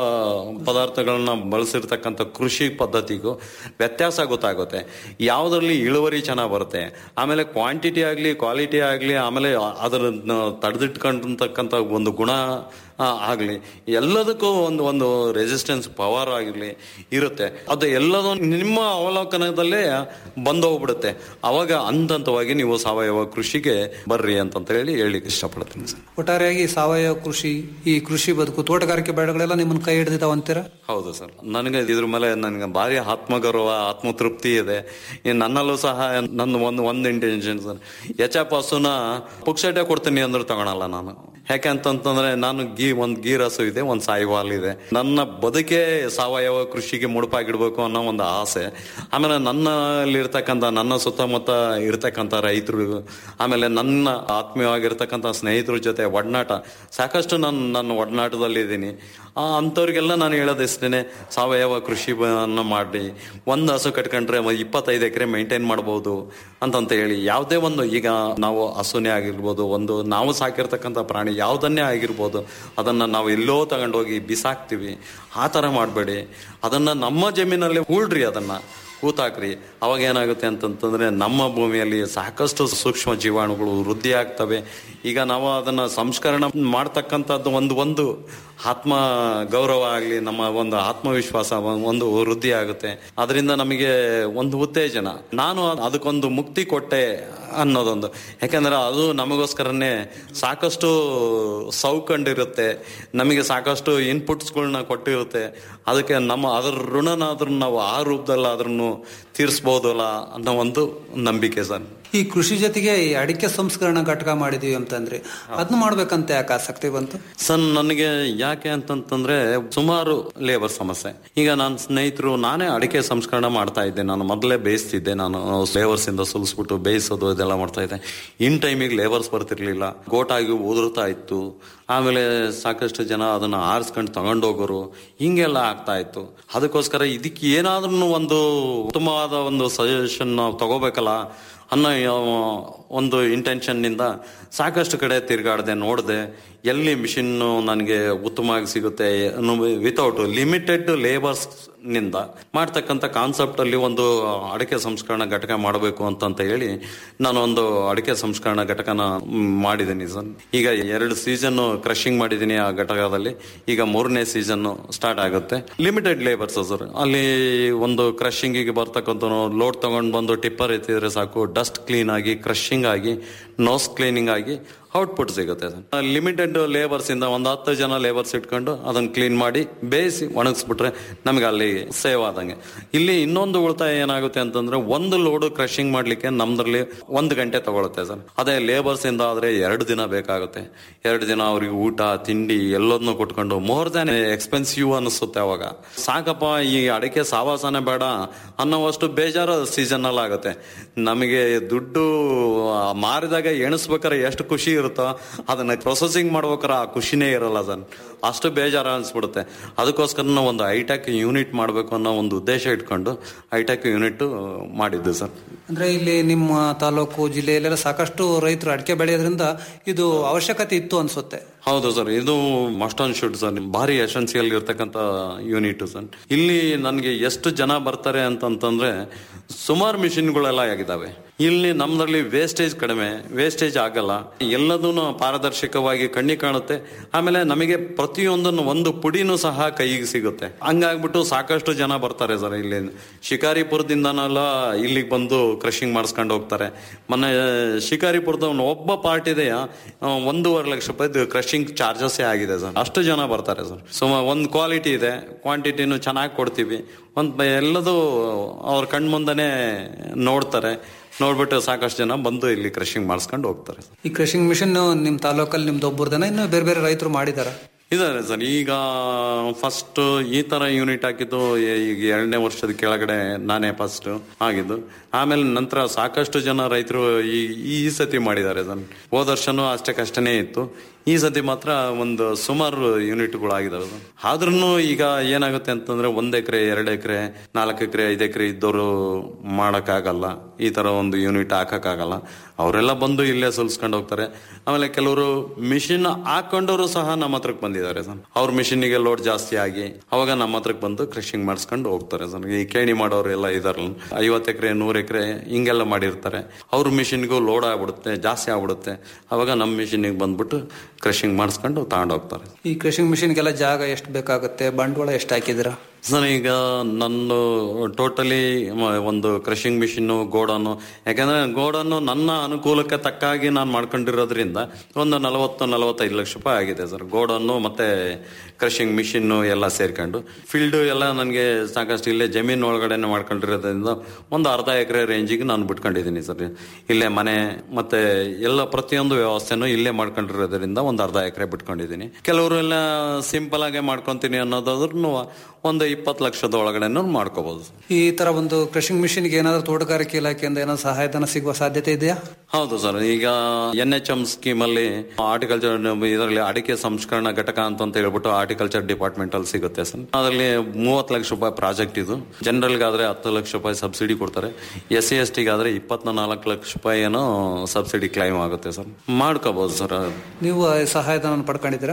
ಪದಾರ್ಥಗಳನ್ನ ಬಳಸಿರ್ತಕ್ಕಂಥ ಕೃಷಿ ಪದ್ಧತಿಗೂ ವ್ಯತ್ಯಾಸ ಗೊತ್ತಾಗುತ್ತೆ ಯಾವುದರಲ್ಲಿ ಇಳುವರಿ ಚೆನ್ನಾಗಿ ಬರುತ್ತೆ ಆಮೇಲೆ ಕ್ವಾಂಟಿಟಿ ಆಗಲಿ ಕ್ವಾಲಿಟಿ ಆಗಲಿ ಆಮೇಲೆ ಅದರ ತಡೆದಿಟ್ಕೊಂಡಿರ್ತಕ್ಕಂಥ ಒಂದು ಗುಣ ಆ, ಆಗ್ಲಿ ಎಲ್ಲದಕ್ಕೂ ಒಂದು ಒಂದು ರೆಸಿಸ್ಟೆನ್ಸ್ ಪವರ್ ಆಗಿರ್ಲಿ ಇರುತ್ತೆ ಅದು ಎಲ್ಲದೂ ನಿಮ್ಮ ಅವಲೋಕನದಲ್ಲೇ ಬಂದು ಹೋಗ್ಬಿಡುತ್ತೆ ಅವಾಗ ಹಂತವಾಗಿ ನೀವು ಸಾವಯವ ಕೃಷಿಗೆ ಬರ್ರಿ ಅಂತಂತ ಹೇಳಿ ಹೇಳಿಕ್ಕೆ ಇಷ್ಟಪಡ್ತೀನಿ ಸರ್ ಒಟ್ಟಾರೆಯಾಗಿ ಸಾವಯವ ಕೃಷಿ ಈ ಕೃಷಿ ಬದುಕು ತೋಟಗಾರಿಕೆ ಬೆಳೆಗಳೆಲ್ಲ ನಿಮ್ಮನ್ನ ಕೈ ಹಿಡಿದಿದ್ದಾವ ಅಂತೀರಾ ಹೌದು ಸರ್ ನನಗೆ ಇದ್ರ ಮೇಲೆ ನನಗೆ ಭಾರಿ ಆತ್ಮಗೌರವ ಆತ್ಮತೃಪ್ತಿ ಇದೆ ಈ ನನ್ನಲ್ಲೂ ಸಹ ನನ್ನ ಒಂದು ಒಂದು ಇಂಟೆನ್ಷನ್ ಸರ್ ಎಚ್ ಎಫ್ ಹಸುನ ಪುಕ್ಸಟೆ ಕೊಡ್ತೀನಿ ಅಂದ್ರೆ ತಗೊಳಲ್ಲ ನಾನು ಯಾಕೆ ಅಂತಂತಂದ್ರೆ ನಾನು ಗೀ ಒಂದ್ ಗೀ ರಸು ಇದೆ ಒಂದ್ ಸಾಯಿವಾಲ್ ಇದೆ ನನ್ನ ಬದುಕೆ ಸಾವಯವ ಕೃಷಿಗೆ ಮುಡುಪಾಗಿಡ್ಬೇಕು ಅನ್ನೋ ಒಂದು ಆಸೆ ಆಮೇಲೆ ನನ್ನಲ್ಲಿ ಇರ್ತಕ್ಕಂಥ ನನ್ನ ಸುತ್ತಮುತ್ತ ಇರ್ತಕ್ಕಂಥ ರೈತರು ಆಮೇಲೆ ನನ್ನ ಆತ್ಮೀಯವಾಗಿರ್ತಕ್ಕಂಥ ಸ್ನೇಹಿತರ ಜೊತೆ ಒಡನಾಟ ಸಾಕಷ್ಟು ನಾನು ನನ್ನ ಒಡನಾಟದಲ್ಲಿ ಇದ್ದೀನಿ ಆ ಅಂಥವ್ರಿಗೆಲ್ಲ ನಾನು ಹೇಳೋದಿಷ್ಟೇನೆ ಸಾವಯವ ಕೃಷಿ ಮಾಡಿ ಒಂದು ಹಸು ಕಟ್ಕೊಂಡ್ರೆ ಒಂದು ಇಪ್ಪತ್ತೈದು ಎಕರೆ ಮೇಂಟೈನ್ ಮಾಡ್ಬೋದು ಅಂತಂತ ಹೇಳಿ ಯಾವುದೇ ಒಂದು ಈಗ ನಾವು ಹಸುನೇ ಆಗಿರ್ಬೋದು ಒಂದು ನಾವು ಸಾಕಿರ್ತಕ್ಕಂಥ ಪ್ರಾಣಿ ಯಾವುದನ್ನೇ ಆಗಿರ್ಬೋದು ಅದನ್ನ ನಾವು ಎಲ್ಲೋ ತಗೊಂಡೋಗಿ ಬಿಸಾಕ್ತಿವಿ ಆ ಥರ ಮಾಡಬೇಡಿ ಅದನ್ನ ನಮ್ಮ ಜಮೀನಲ್ಲಿ ಹೂಳ್ರಿ ಅದನ್ನ ಕೂತಾಕ್ರಿ ಅವಾಗ ಏನಾಗುತ್ತೆ ಅಂತಂತಂದ್ರೆ ನಮ್ಮ ಭೂಮಿಯಲ್ಲಿ ಸಾಕಷ್ಟು ಸೂಕ್ಷ್ಮ ಜೀವಾಣುಗಳು ವೃದ್ಧಿ ಆಗ್ತವೆ ಈಗ ನಾವು ಅದನ್ನ ಸಂಸ್ಕರಣ ಮಾಡ್ತಕ್ಕಂಥದ್ದು ಒಂದು ಒಂದು ಆತ್ಮ ಗೌರವ ಆಗಲಿ ನಮ್ಮ ಒಂದು ಆತ್ಮವಿಶ್ವಾಸ ಒಂದು ವೃದ್ಧಿ ಆಗುತ್ತೆ ಅದರಿಂದ ನಮಗೆ ಒಂದು ಉತ್ತೇಜನ ನಾನು ಅದಕ್ಕೊಂದು ಮುಕ್ತಿ ಕೊಟ್ಟೆ ಅನ್ನೋದೊಂದು ಯಾಕಂದ್ರೆ ಅದು ನಮಗೋಸ್ಕರನೇ ಸಾಕಷ್ಟು ಸೌಕಂಡಿರುತ್ತೆ ನಮಗೆ ಸಾಕಷ್ಟು ಇನ್ಪುಟ್ಸ್ಗಳನ್ನ ಕೊಟ್ಟಿರುತ್ತೆ ಅದಕ್ಕೆ ನಮ್ಮ ಅದರ ಋಣನಾದ್ರೂ ನಾವು ಆ ರೂಪದಲ್ಲಾದ್ರೂ ತೀರಿಸ್ಬೋದಲ್ಲ ಅನ್ನೋ ಒಂದು ನಂಬಿಕೆ ಸರ್ ಈ ಕೃಷಿ ಜೊತೆಗೆ ಈ ಅಡಿಕೆ ಸಂಸ್ಕರಣ ಘಟಕ ಮಾಡಿದೀವಿ ಅಂತಂದ್ರೆ ಅದನ್ನ ಮಾಡ್ಬೇಕಂತ ಯಾಕೆ ಆಸಕ್ತಿ ಬಂತು ಸರ್ ನನಗೆ ಯಾಕೆ ಅಂತಂತಂದ್ರೆ ಸುಮಾರು ಲೇಬರ್ ಸಮಸ್ಯೆ ಈಗ ನನ್ನ ಸ್ನೇಹಿತರು ನಾನೇ ಅಡಿಕೆ ಸಂಸ್ಕರಣ ಮಾಡ್ತಾ ಇದ್ದೆ ನಾನು ಮೊದಲೇ ಬೇಯಿಸ್ತಿದ್ದೆ ನಾನು ಲೇಬರ್ಸ್ ಇಂದ ಸುಲಿಸ್ಬಿಟ್ಟು ಬೇಯಿಸೋದು ಇದೆಲ್ಲ ಮಾಡ್ತಾ ಇದ್ದೆ ಇನ್ ಟೈಮಿಗೆ ಲೇಬರ್ಸ್ ಬರ್ತಿರ್ಲಿಲ್ಲ ಗೋಟಾಗಿ ಉದುರ್ತಾ ಇತ್ತು ಆಮೇಲೆ ಸಾಕಷ್ಟು ಜನ ಅದನ್ನ ಆರಿಸ್ಕೊಂಡು ತಗೊಂಡೋಗೋರು ಹಿಂಗೆಲ್ಲ ಆಗ್ತಾ ಇತ್ತು ಅದಕ್ಕೋಸ್ಕರ ಇದಕ್ಕೆ ಏನಾದ್ರೂ ಒಂದು ಉತ್ತಮವಾದ ಒಂದು ಸಜೆಷನ್ ನಾವು ತಗೋಬೇಕಲ್ಲ ಅನ್ನೋ ಒಂದು ಇಂಟೆನ್ಷನ್ನಿಂದ ಸಾಕಷ್ಟು ಕಡೆ ತಿರುಗಾಡಿದೆ ನೋಡಿದೆ ಎಲ್ಲಿ ಮಿಷಿನ್ ನನಗೆ ಉತ್ತಮವಾಗಿ ಸಿಗುತ್ತೆ ವಿತೌಟ್ ಲಿಮಿಟೆಡ್ ಲೇಬರ್ಸ್ ನಿಂದ ಮಾಡ್ತಕ್ಕಂಥ ಕಾನ್ಸೆಪ್ಟ್ ಅಲ್ಲಿ ಒಂದು ಅಡಿಕೆ ಸಂಸ್ಕರಣ ಘಟಕ ಮಾಡಬೇಕು ಅಂತಂತ ಹೇಳಿ ನಾನು ಒಂದು ಅಡಿಕೆ ಸಂಸ್ಕರಣ ಘಟಕನ ಮಾಡಿದ್ದೀನಿ ಸರ್ ಈಗ ಎರಡು ಸೀಸನ್ ಕ್ರಶಿಂಗ್ ಮಾಡಿದ್ದೀನಿ ಆ ಘಟಕದಲ್ಲಿ ಈಗ ಮೂರನೇ ಸೀಸನ್ ಸ್ಟಾರ್ಟ್ ಆಗುತ್ತೆ ಲಿಮಿಟೆಡ್ ಲೇಬರ್ಸ್ ಸರ್ ಅಲ್ಲಿ ಒಂದು ಕ್ರಶಿಂಗಿಗೆ ಬರ್ತಕ್ಕಂಥ ಲೋಡ್ ತಗೊಂಡು ಬಂದು ಟಿಪ್ಪರ್ ಎತ್ತಿದ್ರೆ ಸಾಕು ಡಸ್ಟ್ ಕ್ಲೀನ್ ಆಗಿ ಕ್ರಶಿಂಗ್ ಆಗಿ ನೋಸ್ ಕ್ಲೀನಿಂಗ್ ಆಗಿ ಔಟ್ಪುಟ್ ಸಿಗುತ್ತೆ ಲಿಮಿಟೆಡ್ ಲೇಬರ್ಸ್ ಇಂದ ಒಂದು ಹತ್ತು ಜನ ಲೇಬರ್ಸ್ ಇಟ್ಕೊಂಡು ಅದನ್ನ ಕ್ಲೀನ್ ಮಾಡಿ ಬೇಯಿಸಿ ಒಣಗಿಸ್ಬಿಟ್ರೆ ನಮಗೆ ಅಲ್ಲಿ ಸೇವ್ ಆದಂಗೆ ಇಲ್ಲಿ ಇನ್ನೊಂದು ಉಳಿತಾಯ ಏನಾಗುತ್ತೆ ಅಂತಂದ್ರೆ ಒಂದು ಲೋಡು ಕ್ರಶಿಂಗ್ ಮಾಡ್ಲಿಕ್ಕೆ ನಮ್ದ್ರಲ್ಲಿ ಒಂದು ಗಂಟೆ ತಗೊಳುತ್ತೆ ಸರ್ ಅದೇ ಲೇಬರ್ಸ್ ಇಂದ ಆದ್ರೆ ಎರಡು ದಿನ ಬೇಕಾಗುತ್ತೆ ಎರಡು ದಿನ ಅವ್ರಿಗೆ ಊಟ ತಿಂಡಿ ಎಲ್ಲದನ್ನು ಕೊಟ್ಕೊಂಡು ಮೋರ್ ದ್ಯಾನ್ ಎಕ್ಸ್ಪೆನ್ಸಿವ್ ಅನಿಸುತ್ತೆ ಅವಾಗ ಸಾಕಪ್ಪ ಈ ಅಡಿಕೆ ಸಾವಾಸನೆ ಬೇಡ ಅನ್ನೋವಷ್ಟು ಬೇಜಾರು ಸೀಸನ್ ಅಲ್ಲಿ ಆಗುತ್ತೆ ನಮಗೆ ದುಡ್ಡು ಮಾರಿದಾಗ ಎಣಿಸ್ಬೇಕಾದ್ರೆ ಎಷ್ಟು ಖುಷಿ ಇರುತ್ತೋ ಅದನ್ನ ಪ್ರೊಸೆಸಿಂಗ್ ಮಾಡ್ಬೇಕಾರೆ ಆ ಖುಷಿನೇ ಇರಲ್ಲ ಸರ್ ಅಷ್ಟು ಬೇಜಾರ ಅನ್ಸ್ಬಿಡುತ್ತೆ ಅದಕ್ಕೋಸ್ಕರ ನಾವು ಒಂದು ಐಟೆಕ್ ಯೂನಿಟ್ ಮಾಡಬೇಕು ಅನ್ನೋ ಒಂದು ಉದ್ದೇಶ ಇಟ್ಕೊಂಡು ಐಟೆಕ್ ಯೂನಿಟ್ ಮಾಡಿದ್ದು ಸರ್ ಅಂದ್ರೆ ಇಲ್ಲಿ ನಿಮ್ಮ ತಾಲೂಕು ಜಿಲ್ಲೆಯಲ್ಲೆಲ್ಲ ಸಾಕಷ್ಟು ರೈತರು ಅಡಿಕೆ ಬೆಳೆಯೋದ್ರಿಂದ ಇದು ಅವಶ್ಯಕತೆ ಇತ್ತು ಅನ್ಸುತ್ತೆ ಹೌದು ಸರ್ ಇದು ಮಸ್ಟ್ ಆನ್ ಶುಡ್ ಸರ್ ಭಾರಿ ಎಸೆನ್ಸಿಯಲ್ ಇರ್ತಕ್ಕಂಥ ಯೂನಿಟ್ ಸರ್ ಇಲ್ಲಿ ನನಗೆ ಎಷ್ಟು ಜನ ಬರ್ತಾರೆ ಅಂತಂತಂದ್ರೆ ಸುಮಾರು ಮಿಷಿನ್ಗಳೆಲ್ಲ ಆಗಿದ್ದಾವೆ ಇಲ್ಲಿ ನಮ್ದ್ರಲ್ಲಿ ವೇಸ್ಟೇಜ್ ಕಡಿಮೆ ವೇಸ್ಟೇಜ್ ಆಗಲ್ಲ ಎಲ್ಲದೂ ಪಾರದರ್ಶಕವಾಗಿ ಕಣ್ಣಿ ಕಾಣುತ್ತೆ ಆಮೇಲೆ ನಮಗೆ ಪ್ರತಿಯೊಂದನ್ನು ಒಂದು ಪುಡಿನೂ ಸಹ ಕೈಗೆ ಸಿಗುತ್ತೆ ಹಂಗಾಗ್ಬಿಟ್ಟು ಸಾಕಷ್ಟು ಜನ ಬರ್ತಾರೆ ಸರ್ ಇಲ್ಲಿ ಶಿಕಾರಿಪುರದಿಂದನೆಲ್ಲ ಇಲ್ಲಿಗೆ ಬಂದು ಕ್ರಶಿಂಗ್ ಮಾಡಿಸ್ಕೊಂಡು ಹೋಗ್ತಾರೆ ಮೊನ್ನೆ ಶಿಕಾರಿಪುರದ ಒಬ್ಬ ಪಾರ್ಟ್ ಇದೆಯಾ ಒಂದೂವರೆ ಲಕ್ಷ ರೂಪಾಯಿ ಕ್ರಶಿಂಗ್ ಚಾರ್ಜಸ್ ಆಗಿದೆ ಸರ್ ಅಷ್ಟು ಜನ ಬರ್ತಾರೆ ಸರ್ ಸೊ ಒಂದು ಕ್ವಾಲಿಟಿ ಇದೆ ಕ್ವಾಂಟಿಟಿನೂ ಚೆನ್ನಾಗಿ ಕೊಡ್ತೀವಿ ಒಂದು ಎಲ್ಲದೂ ಅವ್ರ ಕಣ್ಮುಂದನೆ ನೋಡ್ತಾರೆ ನೋಡ್ಬಿಟ್ಟು ಸಾಕಷ್ಟು ಜನ ಬಂದು ಇಲ್ಲಿ ಕ್ರಶಿಂಗ್ ಮಾಡಿಸ್ಕೊಂಡು ಹೋಗ್ತಾರೆ ಈ ಕ್ರಷಿಂಗ್ ಮಿಷನ್ ನಿಮ್ ತಾಲೂಕಲ್ಲಿ ನಿಮ್ದು ಒಬ್ಬರದನ ಇನ್ನು ಬೇರೆ ಬೇರೆ ರೈತರು ಮಾಡಿದಾರ ಇದಾರೆ ಸರ್ ಈಗ ಫಸ್ಟ್ ಈ ತರ ಯೂನಿಟ್ ಹಾಕಿದ್ದು ಈಗ ಎರಡನೇ ವರ್ಷದ ಕೆಳಗಡೆ ನಾನೇ ಫಸ್ಟ್ ಆಗಿದ್ದು ಆಮೇಲೆ ನಂತರ ಸಾಕಷ್ಟು ಜನ ರೈತರು ಈ ಈ ಸತಿ ಮಾಡಿದ್ದಾರೆ ಸರ್ ಹೋದ ವರ್ಷನೂ ಅಷ್ಟಕ್ಕಷ್ಟೇ ಇತ್ತು ಈ ಸತಿ ಮಾತ್ರ ಒಂದು ಸುಮಾರು ಯೂನಿಟ್ಗಳು ಆಗಿದಾವೆ ಸರ್ ಆದ್ರೂ ಈಗ ಏನಾಗುತ್ತೆ ಅಂತಂದ್ರೆ ಒಂದ್ ಎಕರೆ ಎರಡು ಎಕರೆ ನಾಲ್ಕು ಎಕರೆ ಐದು ಎಕರೆ ಇದ್ದವರು ಮಾಡಕ್ಕಾಗಲ್ಲ ಈ ತರ ಒಂದು ಯೂನಿಟ್ ಹಾಕಕ್ಕಾಗಲ್ಲ ಅವರೆಲ್ಲ ಬಂದು ಇಲ್ಲೇ ಸುಲ್ಸ್ಕೊಂಡು ಹೋಗ್ತಾರೆ ಆಮೇಲೆ ಕೆಲವರು ಮಿಷಿನ್ ಹಾಕೊಂಡವರು ಸಹ ನಮ್ಮ ಹತ್ರಕ್ಕೆ ಬಂದಿದ್ದಾರೆ ಸರ್ ಅವ್ರ ಮಿಷಿನ್ಗೆ ಲೋಡ್ ಜಾಸ್ತಿ ಆಗಿ ಅವಾಗ ನಮ್ಮ ಹತ್ರಕ್ಕೆ ಬಂದು ಕ್ರಶಿಂಗ್ ಮಾಡಿಸ್ಕೊಂಡು ಹೋಗ್ತಾರೆ ಸರ್ ಈ ಕೇಣಿ ಮಾಡೋರು ಎಲ್ಲ ಇದಾರಲ್ಲ ಐವತ್ತು ಎಕರೆ ನೂರು ಎಕರೆ ಹಿಂಗೆಲ್ಲ ಮಾಡಿರ್ತಾರೆ ಅವ್ರ ಮಿಷಿನ್ಗೂ ಲೋಡ್ ಆಗ್ಬಿಡುತ್ತೆ ಜಾಸ್ತಿ ಆಗ್ಬಿಡುತ್ತೆ ಅವಾಗ ನಮ್ಮ ಮಿಷಿನ್ಗೆ ಬಂದ್ಬಿಟ್ಟು ಕ್ರಶಿಂಗ್ ಮಾಡಿಸ್ಕೊಂಡು ತಗೊಂಡು ಹೋಗ್ತಾರೆ ಈ ಕ್ರಷಿಂಗ್ ಮಿಷಿನ್ಗೆಲ್ಲ ಜಾಗ ಎಷ್ಟು ಬೇಕಾಗುತ್ತೆ ಬಂಡವಾಳ ಎಷ್ಟು ಹಾಕಿದಿರಾ ಸರ್ ಈಗ ನನ್ನ ಟೋಟಲಿ ಒಂದು ಕ್ರಷಿಂಗ್ ಮಿಷಿನ್ ಗೋಡನ್ನು ಯಾಕಂದ್ರೆ ಗೋಡನ್ನು ನನ್ನ ಅನುಕೂಲಕ್ಕೆ ತಕ್ಕಾಗಿ ನಾನು ಮಾಡ್ಕೊಂಡಿರೋದ್ರಿಂದ ಒಂದು ನಲವತ್ತು ನಲವತ್ತೈದು ಲಕ್ಷ ರೂಪಾಯಿ ಆಗಿದೆ ಸರ್ ಗೋಡನ್ನು ಮತ್ತೆ ಕ್ರಷಿಂಗ್ ಮಿಷಿನ್ ಎಲ್ಲ ಸೇರ್ಕೊಂಡು ಫೀಲ್ಡ್ ಎಲ್ಲ ನನಗೆ ಸಾಕಷ್ಟು ಇಲ್ಲೇ ಜಮೀನು ಒಳಗಡೆನೆ ಮಾಡ್ಕೊಂಡಿರೋದ್ರಿಂದ ಒಂದು ಅರ್ಧ ಎಕರೆ ರೇಂಜಿಗೆ ನಾನು ಬಿಟ್ಕೊಂಡಿದ್ದೀನಿ ಸರ್ ಇಲ್ಲೇ ಮನೆ ಮತ್ತೆ ಎಲ್ಲ ಪ್ರತಿಯೊಂದು ವ್ಯವಸ್ಥೆನೂ ಇಲ್ಲೇ ಮಾಡ್ಕೊಂಡಿರೋದ್ರಿಂದ ಒಂದು ಅರ್ಧ ಎಕರೆ ಬಿಟ್ಕೊಂಡಿದ್ದೀನಿ ಕೆಲವರು ಎಲ್ಲ ಸಿಂಪಲ್ ಆಗಿ ಮಾಡ್ಕೊಂತೀನಿ ಅನ್ನೋದಾದ್ರೂ ಒಂದು ಇಪ್ಪತ್ತು ಲಕ್ಷದ ಒಳಗಡೆ ಮಾಡ್ಕೋಬಹುದು ಈ ತರ ಒಂದು ಕ್ರಷಿಂಗ್ ಮಿಷಿನ್ಗೆ ಏನಾದ್ರು ತೋಟಗಾರಿಕೆ ಇಲಾಖೆಯಿಂದ ಏನಾದ್ರು ಸಹಾಯಧನ ಸಿಗುವ ಸಾಧ್ಯತೆ ಇದೆಯಾ ಹೌದು ಸರ್ ಈಗ ಎನ್ ಎಚ್ ಎಂ ಸ್ಕೀಮ್ ಅಲ್ಲಿ ಆರ್ಟಿಕಲ್ಚರ್ ಇದರಲ್ಲಿ ಅಡಿಕೆ ಸಂಸ್ಕರಣಾ ಘಟಕ ಅಂತ ಹೇಳ್ಬಿಟ್ಟು ಆರ್ಟಿಕಲ್ಚರ್ ಡಿಪಾರ್ಟ್ಮೆಂಟ್ ಅಲ್ಲಿ ಸಿಗುತ್ತೆ ಸರ್ ಅದರಲ್ಲಿ ಮೂವತ್ತು ಲಕ್ಷ ರೂಪಾಯಿ ಪ್ರಾಜೆಕ್ಟ್ ಇದು ಜನರಲ್ ಗಾದ್ರೆ ಹತ್ತು ಲಕ್ಷ ರೂಪಾಯಿ ಸಬ್ಸಿಡಿ ಕೊಡ್ತಾರೆ ಎಸ್ ಸಿ ಎಸ್ ಟಿ ಗಾದ್ರೆ ಇಪ್ಪತ್ನ ನಾಲ್ಕು ಲಕ್ಷ ರೂಪಾಯಿ ಏನೋ ಸಬ್ಸಿಡಿ ಕ್ಲೈಮ್ ಆಗುತ್ತೆ ಸರ್ ಮಾಡ್ಕೋಬಹುದು ಸರ್ ನೀವು ಸಹಾಯಧನ ಪಡ್ಕೊಂಡಿದ್ದೀರಾ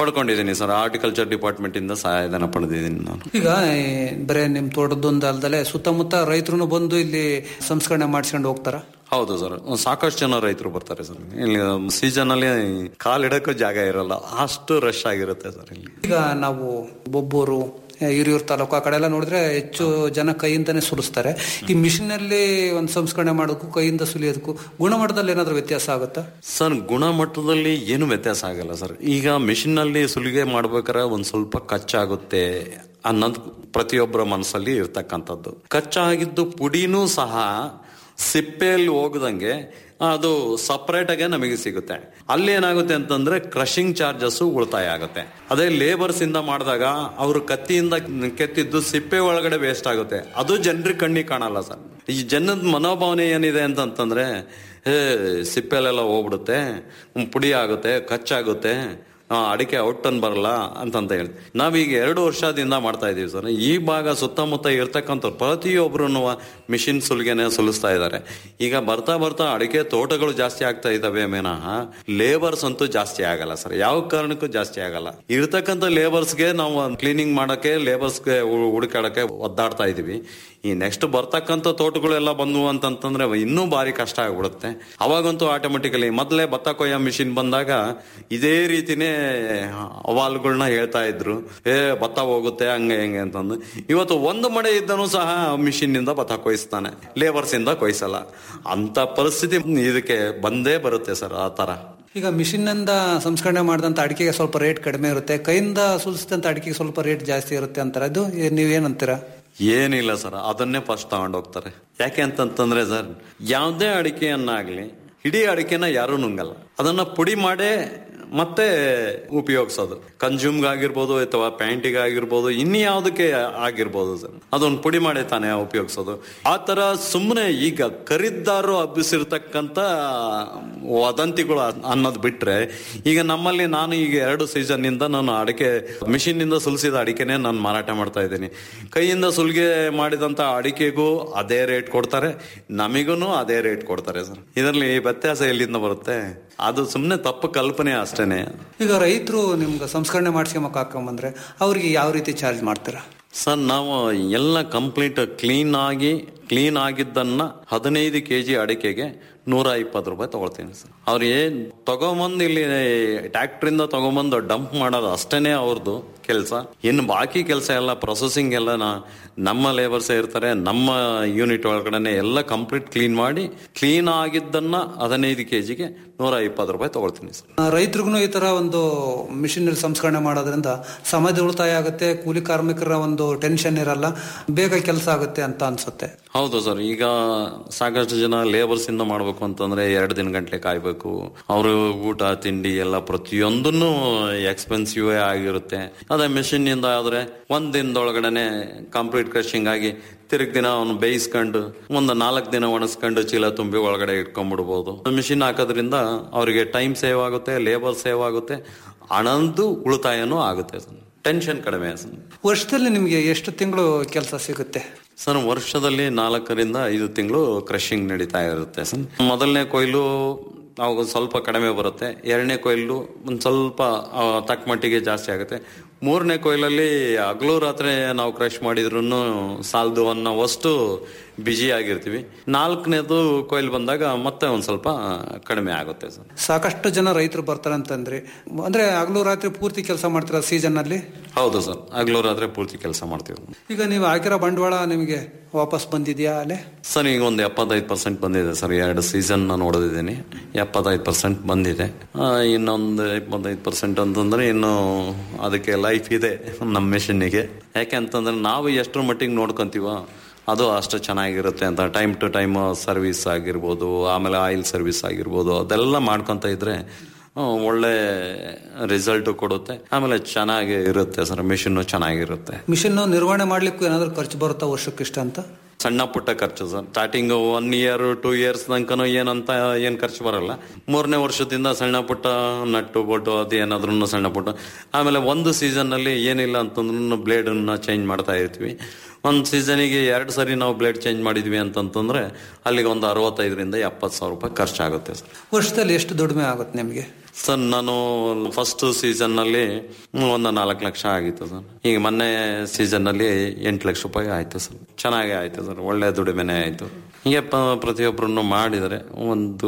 ಪಡ್ಕೊಂಡಿದ್ದೀನಿ ಸರ್ ಹಾರ್ಟಿಕಲ್ಚರ್ ಡಿಪಾರ್ಟ್ಮೆಂಟ್ ಇಂದ ಸಹಾಯಧನ ಪಡೆದಿದ್ದೀನಿ ನಾನು ಈಗ ಈ ಬರೇ ನಿಮ್ ತೋಟದೊಂದು ಅಲ್ದಲೆ ಸುತ್ತಮುತ್ತ ರೈತರು ಬಂದು ಇಲ್ಲಿ ಸಂಸ್ಕರಣೆ ಮಾಡಿಸ್ಕೊಂಡು ಹೋಗ್ತಾರ ಹೌದು ಸರ್ ಸಾಕಷ್ಟು ಜನ ರೈತರು ಬರ್ತಾರೆ ಸರ್ ಇಲ್ಲಿ ಸೀಸನ್ ಅಲ್ಲಿ ಕಾಲಿಡಕ್ಕೂ ಜಾಗ ಇರಲ್ಲ ಅಷ್ಟು ರಶ್ ಆಗಿರುತ್ತೆ ಸರ್ ಇಲ್ಲಿ ಈಗ ನಾವು ಬೊಬ್ಬೂರು ಹಿರಿಯೂರು ತಾಲೂಕು ಆ ಕಡೆ ಎಲ್ಲ ನೋಡಿದ್ರೆ ಹೆಚ್ಚು ಜನ ಕೈಯಿಂದನೇ ಸುಲಿಸ್ತಾರೆ ಈ ಮಿಷಿನ್ ಅಲ್ಲಿ ಒಂದು ಸಂಸ್ಕರಣೆ ಮಾಡೋದಕ್ಕೂ ಕೈಯಿಂದ ಸುಲಿಯೋದಕ್ಕೂ ಗುಣಮಟ್ಟದಲ್ಲಿ ಏನಾದ್ರೂ ವ್ಯತ್ಯಾಸ ಆಗುತ್ತಾ ಸರ್ ಗುಣಮಟ್ಟದಲ್ಲಿ ಏನು ವ್ಯತ್ಯಾಸ ಆಗಲ್ಲ ಸರ್ ಈಗ ಮಿಷಿನ್ ನಲ್ಲಿ ಸುಲಿಗೆ ಮಾಡ್ಬೇಕಾದ್ರೆ ಒಂದ್ ಸ್ವಲ್ಪ ಕಚ್ಚಾಗುತ್ತೆ ಅನ್ನೋದು ಪ್ರತಿಯೊಬ್ಬರ ಮನಸ್ಸಲ್ಲಿ ಇರ್ತಕ್ಕಂಥದ್ದು ಕಚ್ಚಾಗಿದ್ದು ಪುಡಿನೂ ಸಹ ಸಿಪ್ಪೆಯಲ್ಲಿ ಹೋಗದಂಗೆ ಅದು ಸಪರೇಟ್ ಆಗಿ ನಮಗೆ ಸಿಗುತ್ತೆ ಅಲ್ಲಿ ಏನಾಗುತ್ತೆ ಅಂತಂದ್ರೆ ಕ್ರಷಿಂಗ್ ಚಾರ್ಜಸ್ ಉಳಿತಾಯ ಆಗುತ್ತೆ ಅದೇ ಲೇಬರ್ಸ್ ಇಂದ ಮಾಡಿದಾಗ ಅವರು ಕತ್ತಿಯಿಂದ ಕೆತ್ತಿದ್ದು ಸಿಪ್ಪೆ ಒಳಗಡೆ ವೇಸ್ಟ್ ಆಗುತ್ತೆ ಅದು ಜನರಿಗೆ ಕಣ್ಣಿಗೆ ಕಾಣಲ್ಲ ಸರ್ ಈ ಜನದ ಮನೋಭಾವನೆ ಏನಿದೆ ಅಂತಂತಂದ್ರೆ ಏ ಸಿಪ್ಪೆಲೆಲ್ಲ ಹೋಗ್ಬಿಡುತ್ತೆ ಹ್ಮ್, ಪುಡಿ ಆಗುತ್ತೆ ಕಚ್ಚಾಗುತ್ತೆ ಆ, ಅಡಿಕೆ ಔಟನ್ ಬರಲ್ಲ ಅಂತಂತ ಹೇಳಿ ನಾವೀಗ ಎರಡು ವರ್ಷದಿಂದ ಮಾಡ್ತಾ ಇದೀವಿ ಸರ್ ಈ ಭಾಗ ಸುತ್ತಮುತ್ತ ಇರ್ತಕ್ಕಂಥ ಪ್ರತಿಯೊಬ್ರು ಮಿಷಿನ್ ಸುಲಿಗೆನೆ ಸುಲಿಸ್ತಾ ಇದ್ದಾರೆ ಈಗ ಬರ್ತಾ ಬರ್ತಾ ಅಡಿಕೆ ತೋಟಗಳು ಜಾಸ್ತಿ ಆಗ್ತಾ ಇದಾವೆ ಮೇನಃ ಲೇಬರ್ಸ್ ಅಂತೂ ಜಾಸ್ತಿ ಆಗಲ್ಲ ಸರ್ ಯಾವ ಕಾರಣಕ್ಕೂ ಜಾಸ್ತಿ ಆಗಲ್ಲ ಇರ್ತಕ್ಕಂಥ ಲೇಬರ್ಸ್ಗೆ ನಾವು ಕ್ಲೀನಿಂಗ್ ಮಾಡಕ್ಕೆ ಲೇಬರ್ಸ್ಗೆ ಹುಡುಕಾಡಕ್ಕೆ ಒದ್ದಾಡ್ತಾ ಇದೀವಿ ಈ ನೆಕ್ಸ್ಟ್ ಬರ್ತಕ್ಕಂಥ ತೋಟಗಳೆಲ್ಲ ಬಂದ್ವು ಅಂತಂತಂದ್ರೆ ಇನ್ನೂ ಭಾರಿ ಕಷ್ಟ ಆಗ್ಬಿಡುತ್ತೆ ಅವಾಗಂತೂ ಆಟೋಮೆಟಿಕಲಿ ಮೊದಲೇ ಭತ್ತ ಕೊಯ್ಯೋ ಮಿಷಿನ್ ಬಂದಾಗ ಇದೇ ರೀತಿನೇ ಅವಾಲ್ಗಳನ್ನ ಹೇಳ್ತಾ ಇದ್ರು ಏ ಭತ್ತ ಹೋಗುತ್ತೆ ಹಂಗೆ ಹೆಂಗೆ ಅಂತಂದು ಇವತ್ತು ಒಂದು ಮಳೆ ಇದ್ದನೂ ಸಹ ಮಿಷಿನ್ ನಿಂದ ಭತ್ತ ಕೊಯ್ಸ್ತಾನೆ ಲೇಬರ್ಸ್ ಇಂದ ಕೊಯ್ಸಲ್ಲ ಅಂತ ಪರಿಸ್ಥಿತಿ ಇದಕ್ಕೆ ಬಂದೇ ಬರುತ್ತೆ ಸರ್ ಆ ತರ ಈಗ ಮಿಷಿನ್ ನಿಂದ ಸಂಸ್ಕರಣೆ ಮಾಡಿದಂತ ಅಡಿಕೆಗೆ ಸ್ವಲ್ಪ ರೇಟ್ ಕಡಿಮೆ ಇರುತ್ತೆ ಕೈಯಿಂದ ಸುಲಿಸಿದಂತ ಅಡಿಕೆಗೆ ಸ್ವಲ್ಪ ರೇಟ್ ಜಾಸ್ತಿ ಇರುತ್ತೆ ಅಂತಾರೆ ಅದು ಏ- ನೀವೇನಂತೀರಾ ಏನಿಲ್ಲ ಸರ್ ಅದನ್ನೇ ಫಸ್ಟ್ ತಗೊಂಡು ಹೋಗ್ತಾರೆ ಯಾಕೆ ಅಂತಂತಂದ್ರೆ ಸರ್ ಯಾವುದೇ ಅಡಿಕೆಯನ್ನಾಗ್ಲಿ ಇಡೀ ಅಡಿಕೆನ ಯಾರು ನುಂಗಲ್ಲ ಅದನ್ನ ಪುಡಿ ಮಾಡೇ ಮತ್ತೆ ಉಪಯೋಗಿಸೋದು ಕನ್ಸ್ಯೂಮ್ಗೆ ಆಗಿರ್ಬೋದು ಅಥವಾ ಪ್ಯಾಂಟಿಗೆ ಆಗಿರ್ಬೋದು ಇನ್ಯಾವುದಕ್ಕೆ ಆಗಿರ್ಬೋದು ಸರ್ ಅದೊಂದು ಪುಡಿ ಮಾಡೇ ತಾನೇ ಉಪಯೋಗಿಸೋದು ಆ ತರ ಸುಮ್ಮನೆ ಈಗ ಖರೀದಾರು ಹಬ್ಬಿಸಿರ್ತಕ್ಕಂಥ ವದಂತಿಗಳು ಅನ್ನೋದು ಬಿಟ್ರೆ ಈಗ ನಮ್ಮಲ್ಲಿ ನಾನು ಈಗ ಎರಡು ಸೀಸನ್ ನಿಂದ ನಾನು ಅಡಿಕೆ ಮಿಷಿನ್ ನಿಂದ ಸುಲಿಸಿದ ಅಡಿಕೆನೆ ನಾನು ಮಾರಾಟ ಮಾಡ್ತಾ ಇದ್ದೀನಿ ಕೈಯಿಂದ ಸುಲಿಗೆ ಮಾಡಿದಂತ ಅಡಿಕೆಗೂ ಅದೇ ರೇಟ್ ಕೊಡ್ತಾರೆ ನಮಿಗೂ ಅದೇ ರೇಟ್ ಕೊಡ್ತಾರೆ ಸರ್ ಇದರಲ್ಲಿ ವ್ಯತ್ಯಾಸ ಎಲ್ಲಿಂದ ಬರುತ್ತೆ ಅದು ಸುಮ್ಮನೆ ತಪ್ಪು ಕಲ್ಪನೆ ಅಷ್ಟೇನೆ ಈಗ ರೈತರು ನಿಮ್ಗೆ ಸಂಸ್ಕರಣೆ ಮಾಡಿಸ್ಕೊಂಬಕ್ ಹಾಕೊಂಬಂದ್ರೆ ಅವ್ರಿಗೆ ಯಾವ ರೀತಿ ಚಾರ್ಜ್ ಮಾಡ್ತೀರಾ ಸರ್ ನಾವು ಎಲ್ಲ ಕಂಪ್ಲೀಟ್ ಕ್ಲೀನ್ ಆಗಿ ಕ್ಲೀನ್ ಆಗಿದ್ದನ್ನ ಹದಿನೈದು ಕೆ ಜಿ ಅಡಿಕೆಗೆ ನೂರ ಇಪ್ಪತ್ತು ರೂಪಾಯಿ ತಗೊಳ್ತೀನಿ ಸರ್ ಅವ್ರು ಏನ್ ತಗೊಂಬಂದು ಇಲ್ಲಿ ಟ್ಯಾಕ್ಟ್ರಿಂದ ತಗೊಂಬಂದು ಡಂಪ್ ಮಾಡೋದು ಅಷ್ಟೇನೆ ಅವ್ರದ್ದು ಕೆಲಸ ಇನ್ನು ಬಾಕಿ ಕೆಲಸ ಎಲ್ಲ ಪ್ರೊಸೆಸಿಂಗ್ ಎಲ್ಲ ನಾ- ನಮ್ಮ ಲೇಬರ್ಸ್ ಇರ್ತಾರೆ ನಮ್ಮ ಯೂನಿಟ್ ಒಳಗಡೆ ಎಲ್ಲ ಕಂಪ್ಲೀಟ್ ಕ್ಲೀನ್ ಮಾಡಿ ಕ್ಲೀನ್ ಆಗಿದ್ದನ್ನ ಹದಿನೈದು ಕೆ ಜಿಗೆ ನೂರ ಇಪ್ಪತ್ತು ರೂಪಾಯಿ ತಗೊಳ್ತೀನಿ ಸರ್ ರೈತರಿಗೂ ಈ ತರ ಒಂದು ಮಿಷಿನ್ ಸಂಸ್ಕರಣೆ ಮಾಡೋದ್ರಿಂದ ಸಮಯದ ಉಳಿತಾಯ ಆಗುತ್ತೆ ಕೂಲಿ ಕಾರ್ಮಿಕರ ಒಂದು ಟೆನ್ಷನ್ ಇರಲ್ಲ ಬೇಗ ಕೆಲಸ ಆಗುತ್ತೆ ಅಂತ ಅನ್ಸುತ್ತೆ ಹೌದು ಸರ್ ಈಗ ಸಾಕಷ್ಟು ಜನ ಲೇಬರ್ಸ್ ಇಂದ ಮಾಡ್ಬೇಕು ಅಂತಂದ್ರೆ ಎರಡು ದಿನ ಗಂಟೆ ಕಾಯ್ಬೇಕು ಅವರು ಊಟ ತಿಂಡಿ ಎಲ್ಲ ಪ್ರತಿಯೊಂದನ್ನು ಎಕ್ಸ್ಪೆನ್ಸಿವ್ ಆಗಿರುತ್ತೆ ಅದೇ ಮೆಷಿನ್ ಇಂದ ಆದ್ರೆ ಒಂದ್ ದಿನದೊಳಗಡೆನೆ ಕಂಪ್ಲೀಟ್ ಕ್ರಶಿಂಗ್ ಆಗಿ ತಿರುಗ್ ದಿನ ಅವನು ಬೇಯಿಸ್ಕೊಂಡು ಒಂದು ನಾಲ್ಕು ದಿನ ಒಣಸ್ಕೊಂಡು ಚೀಲ ತುಂಬಿ ಒಳಗಡೆ ಇಟ್ಕೊಂಡ್ಬಿಡ್ಬೋದು ಮಿಷಿನ್ ಹಾಕೋದ್ರಿಂದ ಅವರಿಗೆ ಟೈಮ್ ಸೇವ್ ಆಗುತ್ತೆ ಲೇಬರ್ ಸೇವ್ ಆಗುತ್ತೆ ಹಣದ್ದು ಉಳಿತಾಯನೂ ಆಗುತ್ತೆ ಟೆನ್ಷನ್ ಕಡಿಮೆ ಸರ್ ವರ್ಷದಲ್ಲಿ ನಿಮ್ಗೆ ಎಷ್ಟು ತಿಂಗಳು ಕೆಲಸ ಸಿಗುತ್ತೆ ಸರ್ ವರ್ಷದಲ್ಲಿ ನಾಲ್ಕರಿಂದ ಐದು ತಿಂಗಳು ಕ್ರಷಿಂಗ್ ನಡೀತಾ ಇರುತ್ತೆ ಸರ್ ಮೊದಲನೇ ಕೊಯ್ಲು ಅವಾಗ ಸ್ವಲ್ಪ ಕಡಿಮೆ ಬರುತ್ತೆ ಎರಡನೇ ಕೊಯ್ಲು ಒಂದು ಸ್ವಲ್ಪ ಆ, ತಕ್ಕ ಮಟ್ಟಿಗೆ ಜಾಸ್ತಿ ಆಗುತ್ತೆ ಮೂರನೇ ಕೊಯ್ಲಲ್ಲಿ ಹಗಲು ರಾತ್ರಿ ನಾವು ಕ್ರಶ್ ಮಾಡಿದ್ರು ಸಾಲದು ಅನ್ನೋವಷ್ಟು ಬಿಜಿ ಆಗಿರ್ತೀವಿ ನಾಲ್ಕನೇದು ಕೊಯ್ಲು ಬಂದಾಗ ಮತ್ತೆ ಒಂದು ಸ್ವಲ್ಪ ಕಡಿಮೆ ಆಗುತ್ತೆ ಸರ್ ಸಾಕಷ್ಟು ಜನ ರೈತರು ಬರ್ತಾರೆ ಅಂತಂದ್ರೆ ಅಂದ್ರೆ ಹಗಲು ರಾತ್ರಿ ಪೂರ್ತಿ ಕೆಲಸ ಮಾಡ್ತೀರಾ ಸೀಸನ್ ಅಲ್ಲಿ ಹೌದು ಸರ್ ಹಗಲು ರಾತ್ರಿ ಪೂರ್ತಿ ಕೆಲಸ ಮಾಡ್ತೀವಿ ಈಗ ನೀವು ಹಾಕಿರೋ ಬಂಡವಾಳ ನಿಮಗೆ ವಾಪಸ್ ಬಂದಿದ್ಯಾ ಅಲ್ಲೇ ಸರ್ ಈಗ ಒಂದು ಎಪ್ಪತ್ತೈದು ಪರ್ಸೆಂಟ್ ಬಂದಿದೆ ಸರ್ ಎರಡು ಸೀಸನ್ ನಾನು ನೋಡಿದ್ದೀನಿ ಎಪ್ಪತ್ತೈದು ಪರ್ಸೆಂಟ್ ಬಂದಿದೆ ಆ, ಇನ್ನೊಂದು ಇಪ್ಪತ್ತೈದು ಪರ್ಸೆಂಟ್ ಅಂತಂದ್ರೆ ಇನ್ನು ಅದಕ್ಕೆ ಲೈಫ್ ಇದೆ ನಮ್ಮ ಮೆಷಿನ್ನಿಗೆ ಯಾಕೆ ಅಂತಂದ್ರೆ ನಾವು ಎಷ್ಟರ ಮಟ್ಟಿಗೆ ನೋಡ್ಕೊಂತೀವೋ ಅದು ಅಷ್ಟು ಚೆನ್ನಾಗಿರುತ್ತೆ ಅಂತ ಟೈಮ್ ಟು ಟೈಮ್ ಸರ್ವಿಸ್ ಆಗಿರ್ಬೋದು ಆಮೇಲೆ ಆಯಿಲ್ ಸರ್ವಿಸ್ ಆಗಿರ್ಬೋದು ಅದೆಲ್ಲ ಮಾಡ್ಕೊಂತ ಇದ್ರೆ ಆ, ಒಳ್ಳೆ ರಿಸಲ್ಟ್ ಕೊಡುತ್ತೆ ಆಮೇಲೆ ಚೆನ್ನಾಗಿ ಇರುತ್ತೆ ಸರ್ ಮಿಷಿನ್ನು ಚೆನ್ನಾಗಿರುತ್ತೆ ಮಿಷನ್ ನಿರ್ವಹಣೆ ಮಾಡ್ಲಿಕ್ಕೂ ಏನಾದ್ರು ಖರ್ಚು ಬರುತ್ತಾ ವರ್ಷಕ್ಕಿಷ್ಟ ಅಂತ ಸಣ್ಣ ಪುಟ್ಟ ಖರ್ಚು sir starting one year two years ತನಕನೂ ಏನಂತ ಏನ್ ಖರ್ಚು ಬರಲ್ಲ ಮೂರನೇ ವರ್ಷದಿಂದ ಸಣ್ಣ ಪುಟ್ಟ ನಟ್ಟು ಬೋಟು ಅದು ಏನಾದ್ರೂ ಸಣ್ಣ ಪುಟ್ಟ ಆಮೇಲೆ ಒಂದು ಸೀಸನ್ ಅಲ್ಲಿ ಏನಿಲ್ಲ ಅಂತಂದ್ರೂ ಬ್ಲೇಡ್ ಚೇಂಜ್ ಮಾಡ್ತಾ ಇರ್ತೀವಿ ಒಂದು ಸೀಸನಿಗೆ ಎರಡು ಸರಿ ನಾವು ಬ್ಲೇಡ್ ಚೇಂಜ್ ಮಾಡಿದ್ವಿ ಅಂತಂತಂದ್ರೆ ಅಲ್ಲಿಗೆ ಒಂದು ಅರವತ್ತೈದರಿಂದ ಎಪ್ಪತ್ತು ಸಾವಿರ ರೂಪಾಯಿ ಖರ್ಚಾಗುತ್ತೆ ಸರ್ ವರ್ಷದಲ್ಲಿ ಎಷ್ಟು ದುಡಿಮೆ ಆಗುತ್ತೆ ನಿಮಗೆ ಸರ್ ನಾನು ಫಸ್ಟ್ ಸೀಸನ್ ನಲ್ಲಿ ಒಂದು ನಾಲ್ಕು ಲಕ್ಷ ಆಗಿತ್ತು ಸರ್ ಈಗ ಮೊನ್ನೆ ಸೀಸನ್ ನಲ್ಲಿ ಎಂಟು ಲಕ್ಷ ರೂಪಾಯಿ ಆಯ್ತು ಸರ್ ಚೆನ್ನಾಗಿ ಆಯ್ತು ಸರ್ ಒಳ್ಳೆ ದುಡಿಮೆನೆ ಆಯ್ತು ಹೀಗೆ ಪ- ಪ್ರತಿಯೊಬ್ಬರನ್ನು ಮಾಡಿದರೆ ಒಂದು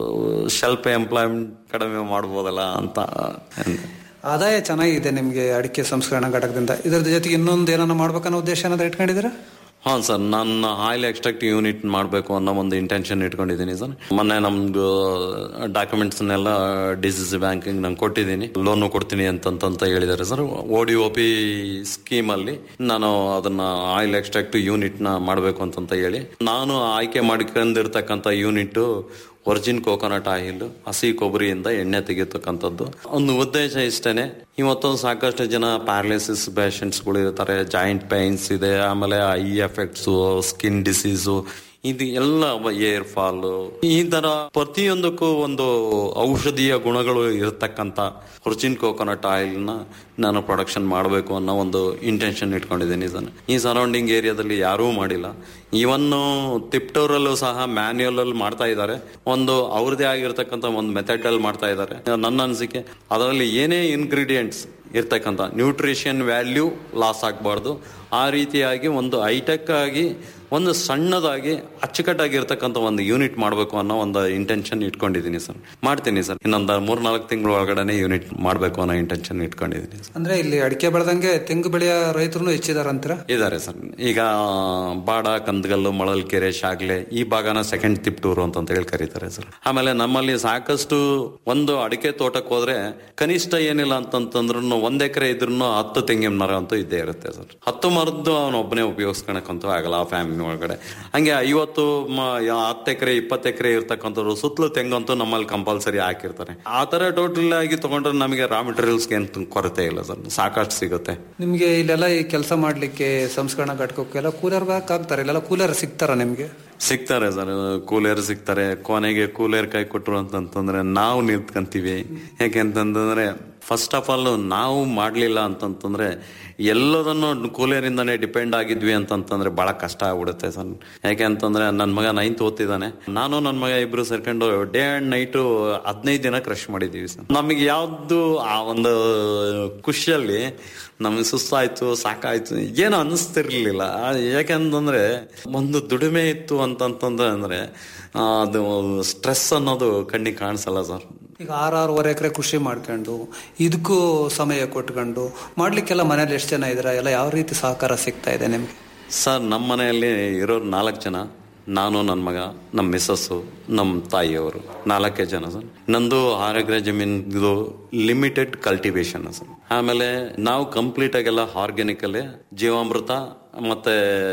ಸ್ವಲ್ಪ ಎಂಪ್ಲಾಯ್ಮೆಂಟ್ ಕಡಿಮೆ ಮಾಡ್ಬೋದಲ್ಲ ಅಂತ ಅಂದೆ. ಆದಾಯ ಚೆನ್ನಾಗಿದೆ ನಿಮಗೆ ಅಡಿಕೆ ಸಂಸ್ಕರಣಾ ಘಟಕದಿಂದ ಇದರ ಜೊತೆಗೆ ಇನ್ನೊಂದು ಏನನ್ನ ಮಾಡ್ಬೇಕನ್ನೋ ಉದ್ದೇಶ ಏನಾದ್ರು ಇಟ್ಕೊಂಡಿದ್ದೀರಾ ಹಾಂ ಸರ್ ನಾನು ಆಯಿಲ್ ಎಕ್ಸ್ಟ್ರಾಕ್ಟ್ ಯೂನಿಟ್ ಮಾಡಬೇಕು ಅನ್ನೋ ಒಂದು ಇಂಟೆನ್ಷನ್ ಇಟ್ಕೊಂಡಿದ್ದೀನಿ ಸರ್ ಮೊನ್ನೆ ನಮ್ದು ಡಾಕ್ಯುಮೆಂಟ್ಸ್ನೆಲ್ಲ ಡಿ ಸಿ ಸಿ ಬ್ಯಾಂಕಿಂಗ್ ನಂಗೆ ಕೊಟ್ಟಿದ್ದೀನಿ ಲೋನು ಕೊಡ್ತೀನಿ ಅಂತಂತ ಹೇಳಿದ್ದಾರೆ sir O D O P ಸ್ಕೀಮಲ್ಲಿ ನಾನು ಅದನ್ನ ಆಯಿಲ್ ಎಕ್ಸ್ಟ್ರಾಕ್ಟ್ ಯೂನಿಟ್ನ ಮಾಡಬೇಕು ಅಂತಂತ ಹೇಳಿ ನಾನು ಆಯ್ಕೆ ಮಾಡ್ಕೊಂಡಿರ್ತಕ್ಕಂಥ ಯೂನಿಟ್ ಒರಿಜಿನ್ ಕೋಕೋನಟ್ ಆಯಿಲ್ ಹಸಿ ಕೊಬ್ಬರಿಯಿಂದ ಎಣ್ಣೆ ತೆಗೆಯತಕ್ಕಂಥದ್ದು ಒಂದು ಉದ್ದೇಶ ಇಷ್ಟೇನೆ ಇವತ್ತು ಸಾಕಷ್ಟು ಜನ ಪ್ಯಾರಾಲಿಸಿಸ್ ಪೇಷಂಟ್ಸ್ಗಳು ಇರ್ತಾರೆ ಜಾಯಿಂಟ್ ಪೈನ್ಸ್ ಇದೆ ಆಮೇಲೆ ಐ ಎಫೆಕ್ಟ್ಸು ಸ್ಕಿನ್ ಡಿಸೀಸು ಇದು ಎಲ್ಲ ಏರ್ ಫಾಲ್ ಈ ತರ ಪ್ರತಿಯೊಂದಕ್ಕೂ ಒಂದು ಔಷಧೀಯ ಗುಣಗಳು ಇರತಕ್ಕಂತ ಒರಿಜಿನ್ ಕೋಕೋನಟ್ ಆಯಿಲ್ ನ ನಾನು ಪ್ರೊಡಕ್ಷನ್ ಮಾಡಬೇಕು ಅನ್ನೋ ಒಂದು ಇಂಟೆನ್ಷನ್ ಇಟ್ಕೊಂಡಿದ್ದೀನಿ ಇದನ್ನು ಈ ಸರೌಂಡಿಂಗ್ ಏರಿಯಾದಲ್ಲಿ ಯಾರೂ ಮಾಡಿಲ್ಲ ಇವನ್ನು ತಿಪ್ಟೂರಲ್ಲೂ ಸಹ ಮ್ಯಾನ್ಯುಯಲ್ ಅಲ್ಲಿ ಮಾಡ್ತಾ ಇದ್ದಾರೆ ಒಂದು ಅವ್ರದೇ ಆಗಿರ್ತಕ್ಕಂಥ ಒಂದು ಮೆಥಡ್ ಅಲ್ಲಿ ಮಾಡ್ತಾ ಇದ್ದಾರೆ ನನ್ನ ಅನಿಸಿಕೆ ಅದರಲ್ಲಿ ಏನೇ ಇಂಗ್ರೀಡಿಯೆಂಟ್ಸ್ ಇರ್ತಕ್ಕಂಥ ನ್ಯೂಟ್ರಿಷನ್ ವ್ಯಾಲ್ಯೂ ಲಾಸ್ ಆಗಬಾರ್ದು ಆ ರೀತಿಯಾಗಿ ಒಂದು ಹೈಟೆಕ್ ಆಗಿ ಒಂದು ಸಣ್ಣದಾಗಿ ಅಚ್ಚುಕಟ್ಟಾಗಿರ್ತಕ್ಕಂಥ ಒಂದು ಯೂನಿಟ್ ಮಾಡಬೇಕು ಅನ್ನೋ ಒಂದು ಇಂಟೆನ್ಷನ್ ಇಟ್ಕೊಂಡಿದ್ದೀನಿ ಸರ್ ಮಾಡ್ತೀನಿ ಸರ್ ಇನ್ನೊಂದು ಮೂರ್ನಾಲ್ಕು ತಿಂಗಳ ಒಳಗಡೆ ಯೂನಿಟ್ ಮಾಡಬೇಕು ಅನ್ನೋ ಇಂಟೆನ್ಷನ್ ಇಟ್ಕೊಂಡಿದ್ದೀನಿ ಸರ್ ಅಂದ್ರೆ ಇಲ್ಲಿ ಅಡಿಕೆ ಬೆಳೆದಂಗೆ ತೆಂಗು ಬೆಳೆಯ ರೈತರು ಹೆಚ್ಚಿದಾರಂತೀರಾ ಇದ್ದಾರೆ ಸರ್ ಈಗ ಬಾಡ ಕಂದಗಲ್ಲು ಮಳಲ್ಕೆರೆ ಶಾಗ್ಲೆ ಈ ಭಾಗನ ಸೆಕೆಂಡ್ ತಿಪ್ಟೂರು ಅಂತ ಹೇಳಿ ಕರೀತಾರೆ ಸರ್ ಆಮೇಲೆ ನಮ್ಮಲ್ಲಿ ಸಾಕಷ್ಟು ಒಂದು ಅಡಿಕೆ ತೋಟಕ್ಕೆ ಹೋದ್ರೆ ಕನಿಷ್ಠ ಏನಿಲ್ಲ ಅಂತಂತಂದ್ರು ಒಂದ್ ಎಕರೆ ಇದ್ರೂ ಹತ್ತು ತೆಂಗಿನ ಮರ ಅಂತೂ ಇದ್ದೇ ಇರುತ್ತೆ ಸರ್ ಹತ್ತು ಮರದ್ದು ಅವನೊಬ್ಬನೇ ಉಪಯೋಗಿಸ್ಕೊಳಕ್ಕಂತೂ ಆಗಲ್ಲ ಆ ಫ್ಯಾಮಿಲಿ ಒಳಗಡೆ ಹಂಗೆ ಐವತ್ತು ಮ- ಯಾ- ಹತ್ತು ಎಕರೆ ಇಪ್ಪತ್ತು ಎಕರೆ ಇರ್ತಕ್ಕಂಥವ್ರು ಸುತ್ತಲೂ ತೆಂಗಂತೂ ನಮ್ಮಲ್ಲಿ ಕಂಪಲ್ಸರಿ ಹಾಕಿರ್ತಾರೆ ಆ ತರ ಟೋಟಲ್ ಆಗಿ ತಗೊಂಡ್ರೆ ನಮಗೆ ರಾ ಮೆಟೀರಿಯಲ್ಸ್ ಏನ್ ಕೊರತೆ ಇಲ್ಲ ಸರ್ ಸಾಕಷ್ಟು ಸಿಗುತ್ತೆ ನಿಮ್ಗೆ ಇಲ್ಲೆಲ್ಲ ಈ ಕೆಲಸ ಮಾಡ್ಲಿಕ್ಕೆ ಸಂಸ್ಕರಣಾ ಘಟಕಕ್ಕೆಲ್ಲ ಕೂಲರ್ ಆಗ್ತಾರೆ ಇಲ್ಲೆಲ್ಲ ಕೂಲರ್ ಸಿಗ್ತಾರ ನಿಮ್ಗೆ ಸಿಗ್ತಾರೆ ಸರ್ ಕೂಲರ್ ಸಿಗ್ತಾರೆ ಕೊನೆಗೆ ಕೂಲರ್ ಕೈ ಕೊಟ್ರು ಅಂತಂತಂದ್ರೆ ನಾವು ನಿಂತ್ಕೊಂತೀವಿ ಯಾಕೆಂತಂದ್ರೆ ಫಸ್ಟ್ ಆಫ್ ಆಲ್ ನಾವು ಮಾಡ್ಲಿಲ್ಲ ಅಂತಂತಂದ್ರೆ ಎಲ್ಲದನ್ನು ಕೂಲರಿಂದಾನೇ ಡಿಪೆಂಡ್ ಆಗಿದ್ವಿ ಅಂತಂತಂದ್ರೆ ಬಹಳ ಕಷ್ಟ ಆಗ್ಬಿಡುತ್ತೆ ಸರ್ ಯಾಕೆ ಅಂತಂದ್ರೆ ನನ್ನ ಮಗ ನೈನ್ತ್ ಓದ್ತಿದ್ದಾನೆ ನಾನು ನನ್ನ ಮಗ ಇಬ್ರು ಸೇರ್ಕೊಂಡು ಡೇ ಅಂಡ್ ನೈಟು ಹದಿನೈದು ದಿನ ಕ್ರಶ್ ಮಾಡಿದೀವಿ ಸರ್ ನಮಗೆ ಯಾವ್ದು ಆ ಒಂದು ಖುಷಿಯಲ್ಲಿ ನಮಗೆ ಸುಸ್ತಾಯ್ತು ಸಾಕಾಯ್ತು ಏನು ಅನ್ನಿಸ್ತಿರ್ಲಿಲ್ಲ ಯಾಕೆಂತಂದ್ರೆ ಒಂದು ದುಡಿಮೆ ಇತ್ತು ಅಂತಂತಂದ್ರೆ ಅಂದ್ರೆ ಆ, ಅದು ಸ್ಟ್ರೆಸ್ ಅನ್ನೋದು ಕಣ್ಣಿಗೆ ಕಾಣಿಸಲ್ಲ ಸರ್ ಈಗ ಆರಾರೂವರೆ ಎಕರೆ ಕೃಷಿ ಮಾಡ್ಕೊಂಡು ಇದಕ್ಕೂ ಸಮಯ ಕೊಟ್ಕೊಂಡು ಮಾಡ್ಲಿಕ್ಕೆಲ್ಲ ಮನೇಲಿ ಎಷ್ಟು ಜನ ಇದ್ದೀರಾ ಎಲ್ಲ ಯಾವ ರೀತಿ ಸಹಕಾರ ಸಿಗ್ತಾ ಇದೆ ನಿಮ್ಗೆ ಸರ್ ನಮ್ಮ ಮನೆಯಲ್ಲಿ ಇರೋರು ನಾಲ್ಕು ಜನ ನಾನು ನನ್ನ ಮಗ ನಮ್ಮ ಮಿಸ್ಸಸ್ಸು ನಮ್ಮ ತಾಯಿಯವರು ನಾಲ್ಕೇ ಜನ ಸರ್ ನಂದು ಆರು ಎಕರೆ ಜಮೀನ್ದು ಲಿಮಿಟೆಡ್ ಕಲ್ಟಿವೇಶನ್ ಸರ್ ಆಮೇಲೆ ನಾವು ಕಂಪ್ಲೀಟ್ ಆಗೆಲ್ಲ ಆರ್ಗ್ಯಾನಿಕಲ್ಲೇ ಜೀವಾಮೃತ ಮತ್ತೆ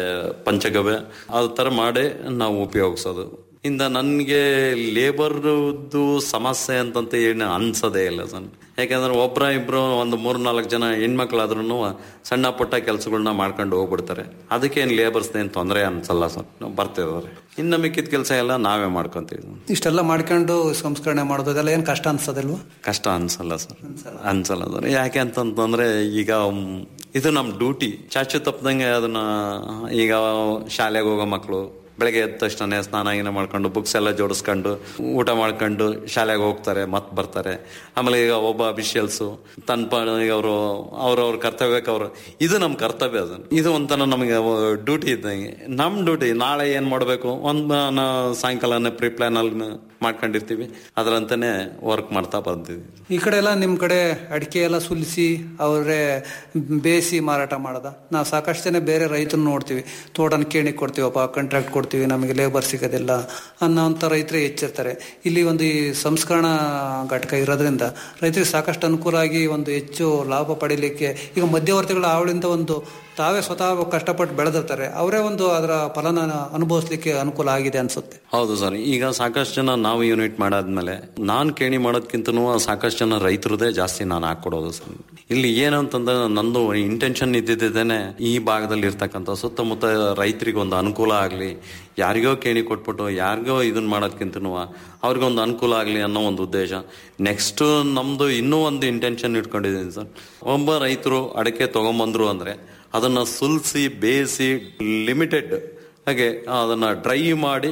ಪಂಚಗವ್ಯ ಆ ಥರ ಮಾಡಿ ನಾವು ಉಪಯೋಗಿಸೋದು ಇಂದ ನನಗೆ ಲೇಬರ್ದು ಸಮಸ್ಯೆ ಅಂತಂತ ಏನು ಅನ್ಸೋದೇ ಇಲ್ಲ ಸರ್ ಯಾಕಂದ್ರೆ ಒಬ್ರ ಇಬ್ರು ಒಂದು ಮೂರ್ ನಾಲ್ಕು ಜನ ಹೆಣ್ಮಕ್ಳಾದ್ರೂ ಸಣ್ಣ ಪುಟ್ಟ ಕೆಲಸಗಳನ್ನ ಮಾಡ್ಕೊಂಡು ಹೋಗ್ಬಿಡ್ತಾರೆ ಅದಕ್ಕೇನು ಲೇಬರ್ಸ್ ಏನು ತೊಂದರೆ ಅನ್ಸಲ್ಲ ಸರ್ ನಾವು ಬರ್ತಿದ್ದಾರೆ ಇನ್ನು ಮಿಕ್ಕಿದ ಕೆಲಸ ಎಲ್ಲ ನಾವೇ ಮಾಡ್ಕೊಂತೀವಿ ಇಷ್ಟೆಲ್ಲ ಮಾಡ್ಕೊಂಡು ಸಂಸ್ಕರಣೆ ಮಾಡೋದು ಅದೆಲ್ಲ ಏನು ಕಷ್ಟ ಅನ್ಸೋದಿಲ್ವಾ ಕಷ್ಟ ಅನ್ಸಲ್ಲ ಸರ್ ಅನ್ಸಲ್ಲ ಸರ್ ಯಾಕೆ ಅಂತಂತಂದ್ರೆ ಈಗ ಮ್, ಇದು ನಮ್ಮ ಡ್ಯೂಟಿ ಚಾಚು ತಪ್ಪದಂಗೆ ಅದನ್ನ ಈಗ ಶಾಲೆಗೆ ಹೋಗೋ ಮಕ್ಕಳು ಬೆಳಗ್ಗೆ ಎದ್ದ ತಕ್ಷಣ ಸ್ನಾನ ಗೀನ ಮಾಡ್ಕೊಂಡು ಬುಕ್ಸ್ ಎಲ್ಲ ಜೋಡಿಸ್ಕೊಂಡು ಊಟ ಮಾಡ್ಕೊಂಡು ಶಾಲೆಗೆ ಹೋಗ್ತಾರೆ ಮತ್ತೆ ಬರ್ತಾರೆ ಆಮೇಲೆ ಈಗ ಒಬ್ಬ ಅಫಿಷಿಯಲ್ಸು ತನ್ನ ಪಾಡಿಗೆ ಅವರು ಅವ್ರವ್ರ ಕರ್ತವ್ಯಕ್ಕೆ ಅವರು ಇದು ನಮ್ಮ ಕರ್ತವ್ಯ ಅದು ಇದು ಒಂಥರ ನಮಗೆ ಡ್ಯೂಟಿ ಇದ್ದಂಗೆ ನಮ್ಮ ಡ್ಯೂಟಿ ನಾಳೆ ಏನು ಮಾಡಬೇಕು ಒಂದು ಸಾಯಂಕಾಲನೇ ಪ್ರೀ ಪ್ಲಾನ್ ಅಲ್ಲಿ ಮಾಡ್ಕೊಂಡಿರ್ತೀವಿ ಅದರಂತೆಯೇ ವರ್ಕ್ ಮಾಡ್ತಾ ಬಂದಿದ್ದೀವಿ ಈ ಕಡೆ ಎಲ್ಲ ನಿಮ್ಮ ಕಡೆ ಅಡಿಕೆ ಎಲ್ಲ ಸುಲಿಸಿ ಅವರೇ ಬೇಯಿಸಿ ಮಾರಾಟ ಮಾಡೋದ ನಾವು ಸಾಕಷ್ಟು ಜನ ಬೇರೆ ರೈತರು ನೋಡ್ತೀವಿ ತೋಟನ ಕೇಣಿ ಕೊಡ್ತೀವಪ್ಪ ಕಾಂಟ್ರಾಕ್ಟ್ ಕೊಡ್ತೀವಿ ನಮಗೆ ಲೇಬರ್ ಸಿಗೋದಿಲ್ಲ ಅನ್ನೋಂಥ ರೈತರೇ ಹೆಚ್ಚಿರ್ತಾರೆ ಇಲ್ಲಿ ಒಂದು ಈ ಸಂಸ್ಕರಣಾ ಘಟಕ ಇರೋದ್ರಿಂದ ರೈತರಿಗೆ ಸಾಕಷ್ಟು ಅನುಕೂಲ ಆಗಿ ಒಂದು ಹೆಚ್ಚು ಲಾಭ ಪಡೀಲಿಕ್ಕೆ ಈಗ ಮಧ್ಯವರ್ತಿಗಳ ಆವಳಿಂದ ಒಂದು ತಾವೇ ಸ್ವತಃ ಕಷ್ಟಪಟ್ಟು ಬೆಳೆದಿರ್ತಾರೆ ಅವರೇ ಒಂದು ಅದರ ಫಲನ ಅನುಭವಿಸ್ಲಿಕ್ಕೆ ಅನುಕೂಲ ಆಗಿದೆ ಅನ್ಸುತ್ತೆ ಹೌದು ಸರ್ ಈಗ ಸಾಕಷ್ಟು ಜನ ನಾವು ಯೂನಿಟ್ ಮಾಡಾದ್ಮೇಲೆ ನಾನು ಕೇಣಿ ಮಾಡೋದ್ಕಿಂತನೂ ಸಾಕಷ್ಟು ಜನ ರೈತರದೇ ಜಾಸ್ತಿ ನಾನು ಹಾಕೊಡೋದು ಸರ್ ಇಲ್ಲಿ ಏನು ಅಂತಂದ್ರೆ ನಂದು ಇಂಟೆನ್ಷನ್ ಇದ್ದಿದ್ದೇನೆ ಈ ಭಾಗದಲ್ಲಿ ಇರ್ತಕ್ಕಂಥ ಸುತ್ತಮುತ್ತ ರೈತರಿಗೆ ಒಂದು ಅನುಕೂಲ ಆಗಲಿ ಯಾರಿಗೋ ಕೇಣಿ ಕೊಟ್ಬಿಟ್ಟು ಯಾರಿಗೋ ಇದನ್ನ ಮಾಡೋದ್ಕಿಂತನೂ ಅವ್ರಿಗೊಂದು ಅನುಕೂಲ ಆಗಲಿ ಅನ್ನೋ ಒಂದು ಉದ್ದೇಶ ನೆಕ್ಸ್ಟ್ ನಮ್ದು ಇನ್ನೂ ಒಂದು ಇಂಟೆನ್ಷನ್ ಇಟ್ಕೊಂಡಿದ್ದೀನಿ ಸರ್ ಒಬ್ಬ ರೈತರು ಅಡಿಕೆ ತಗೊಂಬಂದ್ರು ಅಂದ್ರೆ ಅದನ್ನ ಸುಲ್ಸಿ ಬೇಯಿಸಿ ಲಿಮಿಟೆಡ್ ಹಾಗೆ ಅದನ್ನ ಡ್ರೈ ಮಾಡಿ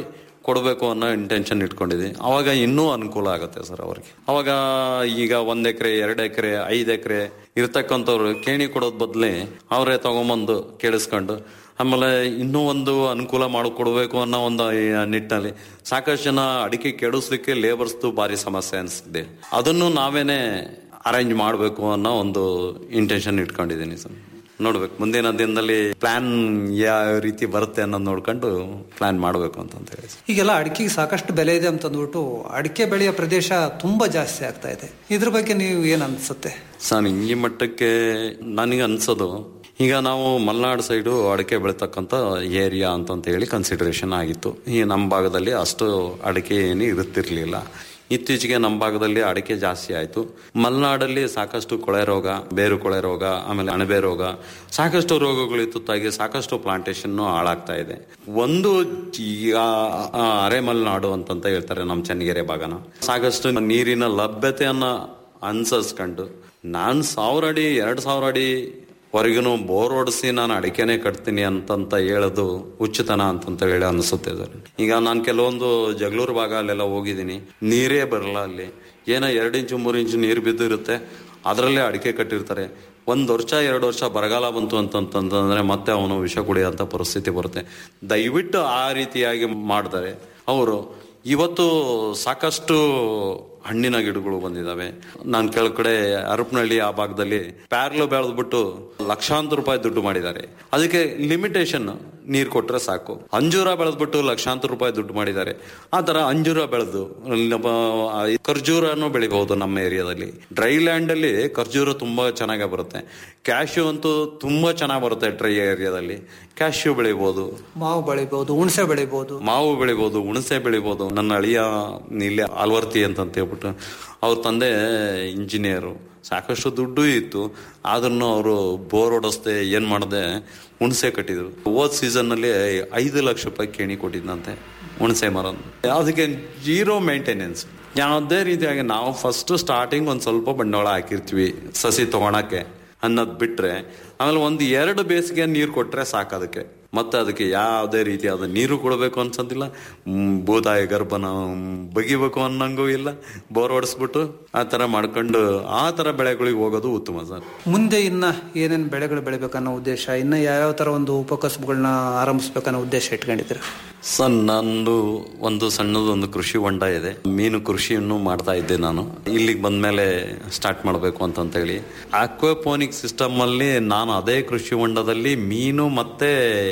ಕೊಡಬೇಕು ಅನ್ನೋ ಇಂಟೆನ್ಷನ್ ಇಟ್ಕೊಂಡಿದ್ವಿ ಅವಾಗ ಇನ್ನೂ ಅನುಕೂಲ ಆಗುತ್ತೆ ಸರ್ ಅವ್ರಿಗೆ ಅವಾಗ ಈಗ ಒಂದ್ ಎಕರೆ ಎರಡು ಎಕರೆ ಐದು ಎಕರೆ ಇರ್ತಕ್ಕಂಥವ್ರು ಕೇಣಿ ಕೊಡೋದ್ ಬದ್ಲಿ ಅವರೇ ತಗೊಂಬಂದು ಕೇಳಿಸ್ಕೊಂಡು ಆಮೇಲೆ ಇನ್ನೂ ಒಂದು ಅನುಕೂಲ ಮಾಡಿಕೊಡ್ಬೇಕು ಅನ್ನೋ ಒಂದು ಈ ನಿಟ್ಟಿನಲ್ಲಿ ಸಾಕಷ್ಟು ಜನ ಅಡಿಕೆ ಕೆಡಿಸ್ಲಿಕ್ಕೆ ಲೇಬರ್ಸ್ದು ಭಾರಿ ಸಮಸ್ಯೆ ಅನಿಸ್ತಿದೆ ಅದನ್ನು ನಾವೇನೆ ಅರೇಂಜ್ ಮಾಡಬೇಕು ಅನ್ನೋ ಒಂದು ಇಂಟೆನ್ಷನ್ ಇಟ್ಕೊಂಡಿದ್ದೀನಿ ಸರ್ ನೋಡ್ಬೇಕು ಮುಂದಿನ ದಿನದಲ್ಲಿ ಪ್ಲಾನ್ ಯಾವ ರೀತಿ ಬರುತ್ತೆ ಅನ್ನೋದು ನೋಡ್ಕೊಂಡು ಪ್ಲಾನ್ ಮಾಡಬೇಕು ಅಂತ ಹೇಳಿ ಸರ್. ಈಗೆಲ್ಲ ಅಡಿಕೆಗೆ ಸಾಕಷ್ಟು ಬೆಲೆ ಇದೆ ಅಂತ ಅಂದ್ಬಿಟ್ಟು ಅಡಿಕೆ ಬೆಳೆಯ ಪ್ರದೇಶ ತುಂಬಾ ಜಾಸ್ತಿ ಆಗ್ತಾ ಇದೆ ಇದ್ರ ಬಗ್ಗೆ ನೀವು ಏನ್ ಅನ್ಸುತ್ತೆ ಸರ್ ಈ ಮಟ್ಟಕ್ಕೆ ನನಗೆ ಅನ್ಸೋದು ಈಗ ನಾವು ಮಲೆನಾಡು ಸೈಡು ಅಡಿಕೆ ಬೆಳೀತಕ್ಕಂಥ ಏರಿಯಾ ಅಂತಂತ ಹೇಳಿ ಕನ್ಸಿಡರೇಷನ್ ಆಗಿತ್ತು ಈ ನಮ್ಮ ಭಾಗದಲ್ಲಿ ಅಷ್ಟು ಅಡಿಕೆ ಏನು ಇರುತ್ತಿರ್ಲಿಲ್ಲ ಇತ್ತೀಚೆಗೆ ನಮ್ಮ ಭಾಗದಲ್ಲಿ ಅಡಿಕೆ ಜಾಸ್ತಿ ಆಯಿತು ಮಲೆನಾಡಲ್ಲಿ ಸಾಕಷ್ಟು ಕೊಳೆ ರೋಗ ಬೇರು ಕೊಳೆ ರೋಗ ಆಮೇಲೆ ಅಣಬೆ ರೋಗ ಸಾಕಷ್ಟು ರೋಗಗಳು ತುತ್ತಾಗಿ ಸಾಕಷ್ಟು ಪ್ಲಾಂಟೇಶನ್ ಹಾಳಾಗ್ತಾ ಇದೆ ಒಂದು ಈಗ ಆ, ಅರೆ ಮಲೆನಾಡು ಅಂತಂತ ಹೇಳ್ತಾರೆ ನಮ್ಮ ಚನ್ನಗಿರಿ ಭಾಗನ ಸಾಕಷ್ಟು ನೀರಿನ ಲಭ್ಯತೆಯನ್ನ ಅನ್ಸರ್ಸ್ಕೊಂಡು ನಾನು ಸಾವಿರ ಅಡಿ ಎರಡು ಸಾವಿರ ಅಡಿ ಹೊರಗಿನೂ ಬೋರ್ ಹೊಡಿಸಿ ನಾನು ಅಡಿಕೆನೆ ಕಟ್ತೀನಿ ಅಂತಂತ ಹೇಳೋದು ಹುಚ್ಚುತನ ಅಂತಂತ ಹೇಳಿ ಅನಿಸುತ್ತೆ ಸರ್ ಈಗ ನಾನು ಕೆಲವೊಂದು ಜಗಳೂರು ಭಾಗ ಅಲ್ಲೆಲ್ಲ ಹೋಗಿದ್ದೀನಿ ನೀರೇ ಬರಲ್ಲ ಅಲ್ಲಿ ಏನೋ ಎರಡು ಇಂಚು ಮೂರು ಇಂಚು ನೀರು ಬಿದ್ದಿರುತ್ತೆ ಅದರಲ್ಲೇ ಅಡಿಕೆ ಕಟ್ಟಿರ್ತಾರೆ ಒಂದು ವರ್ಷ ಎರಡು ವರ್ಷ ಬರಗಾಲ ಬಂತು ಅಂತಂತಂದ್ರೆ ಮತ್ತೆ ಅವನು ವಿಷ ಕುಡಿಯೋಂಥ ಪರಿಸ್ಥಿತಿ ಬರುತ್ತೆ ದಯವಿಟ್ಟು ಆ ರೀತಿಯಾಗಿ ಮಾಡ್ತಾರೆ ಅವರು ಇವತ್ತು ಸಾಕಷ್ಟು ಹಣ್ಣಿನ ಗಿಡಗಳು ಬಂದಿದಾವೆ ನಾನು ಕೆಳ ಕಡೆ ಹರಪನಹಳ್ಳಿ ಆ ಭಾಗದಲ್ಲಿ ಪ್ಯಾರ್ಲು ಬೆಳೆದ್ಬಿಟ್ಟು ಲಕ್ಷಾಂತರ ರೂಪಾಯಿ ದುಡ್ಡು ಮಾಡಿದ್ದಾರೆ ಅದಕ್ಕೆ ಲಿಮಿಟೇಷನ್ ನೀರು ಕೊಟ್ರೆ ಸಾಕು ಅಂಜೂರ ಬೆಳೆದ್ಬಿಟ್ಟು ಲಕ್ಷಾಂತರ ರೂಪಾಯಿ ದುಡ್ಡು ಮಾಡಿದ್ದಾರೆ ಆ ತರ ಅಂಜೂರ ಬೆಳೆದು ನಮ್ಮ ಆ ಖರ್ಜೂರನು ಬೆಳಿಬಹುದು ನಮ್ಮ ಏರಿಯಾದಲ್ಲಿ ಡ್ರೈ ಲ್ಯಾಂಡ್ ಅಲ್ಲಿ ಖರ್ಜೂರ ತುಂಬಾ ಚೆನ್ನಾಗಿ ಬರುತ್ತೆ ಕ್ಯಾಶ್ಯೂ ಅಂತೂ ತುಂಬಾ ಚೆನ್ನಾಗಿ ಬರುತ್ತೆ ಡ್ರೈ ಏರಿಯಾದಲ್ಲಿ ಕ್ಯಾಶ್ಯೂ ಬೆಳಿಬಹುದು ಮಾವು ಬೆಳಿಬಹುದು ಹುಣಸೆ ಬೆಳಿಬಹುದು ಮಾವು ಬೆಳಿಬಹುದು ಹುಣಸೆ ಬೆಳಿಬಹುದು ನನ್ನ ಅಳಿಯ ಇಲ್ಲೇ ಆಲ್ವರ್ತಿ ಅಂತ ಹೇಳ್ಬಿಟ್ಟು ಅವ್ರ ತಂದೆ ಇಂಜಿನಿಯರು ಸಾಕಷ್ಟು ದುಡ್ಡು ಇತ್ತು ಆದ್ರೂ ಅವರು ಬೋರ್ ಹೊಡೆಸ್ದೆ ಏನ್ ಮಾಡದೆ ಹುಣಸೆ ಕಟ್ಟಿದ್ರು ಹೋದ್ ಸೀಸನ್ ನಲ್ಲಿ ಐದು ಲಕ್ಷ ರೂಪಾಯಿ ಕೇಣಿ ಕೊಟ್ಟಿದ್ದಂತೆ ಹುಣಸೆ ಮರ ಅದಕ್ಕೆ ಜೀರೋ ಮೇಂಟೆನೆನ್ಸ್ ಯಾವುದೇ ರೀತಿಯಾಗಿ ನಾವು ಫಸ್ಟ್ ಸ್ಟಾರ್ಟಿಂಗ್ ಒಂದ್ ಸ್ವಲ್ಪ ಬಂಡವಾಳ ಹಾಕಿರ್ತೀವಿ ಸಸಿ ತಗೊಳಕ್ಕೆ ಅನ್ನೋದ್ ಬಿಟ್ರೆ ಆಮೇಲೆ ಒಂದು ಎರಡು ಬೇಸಿಗೆ ನೀರು ಕೊಟ್ರೆ ಸಾಕು ಅದಕ್ಕೆ ಮತ್ತೆ ಅದಕ್ಕೆ ಯಾವುದೇ ರೀತಿಯಾದ ನೀರು ಕೊಡಬೇಕು ಅನ್ಸೋದಿಲ್ಲ ಮ್, ಭೂತಾಯ ಗರ್ಭನ ಬಗಿಬೇಕು ಅನ್ನಂಗೂ ಇಲ್ಲ ಬೋರ್ ಹೊಡೆಸ್ಬಿಟ್ಟು ಆ ತರ ಮಾಡ್ಕೊಂಡು ಆ ತರ ಬೆಳೆಗಳಿಗೆ ಹೋಗೋದು ಉತ್ತಮ ಸರ್ ಮುಂದೆ ಇನ್ನ ಏನೇನ್ ಬೆಳೆಗಳು ಬೆಳಿಬೇಕನ್ನೋ ಉದ್ದೇಶ ಇನ್ನ ಯಾವ್ಯಾವ ತರ ಒಂದು ಉಪಕಸಬುಗಳನ್ನ ಆರಂಭಿಸ್ಬೇಕನ್ನೋ ಉದ್ದೇಶ ಇಟ್ಕೊಂಡಿದ್ದೀರಾ ಸರ್ ನಂದು ಒಂದು ಸಣ್ಣದೊಂದು ಕೃಷಿ ಹೊಂಡ ಇದೆ ಮೀನು ಕೃಷಿಯನ್ನು ಮಾಡ್ತಾ ಇದ್ದೆ ನಾನು ಇಲ್ಲಿಗೆ ಬಂದ್ಮೇಲೆ ಸ್ಟಾರ್ಟ್ ಮಾಡಬೇಕು ಅಂತಂತ ಹೇಳಿ ಅಕ್ವಾಪೋನಿಕ್ ಸಿಸ್ಟಮ್ ಅಲ್ಲಿ ನಾನು ಅದೇ ಕೃಷಿ ಹೊಂಡದಲ್ಲಿ ಮೀನು ಮತ್ತೆ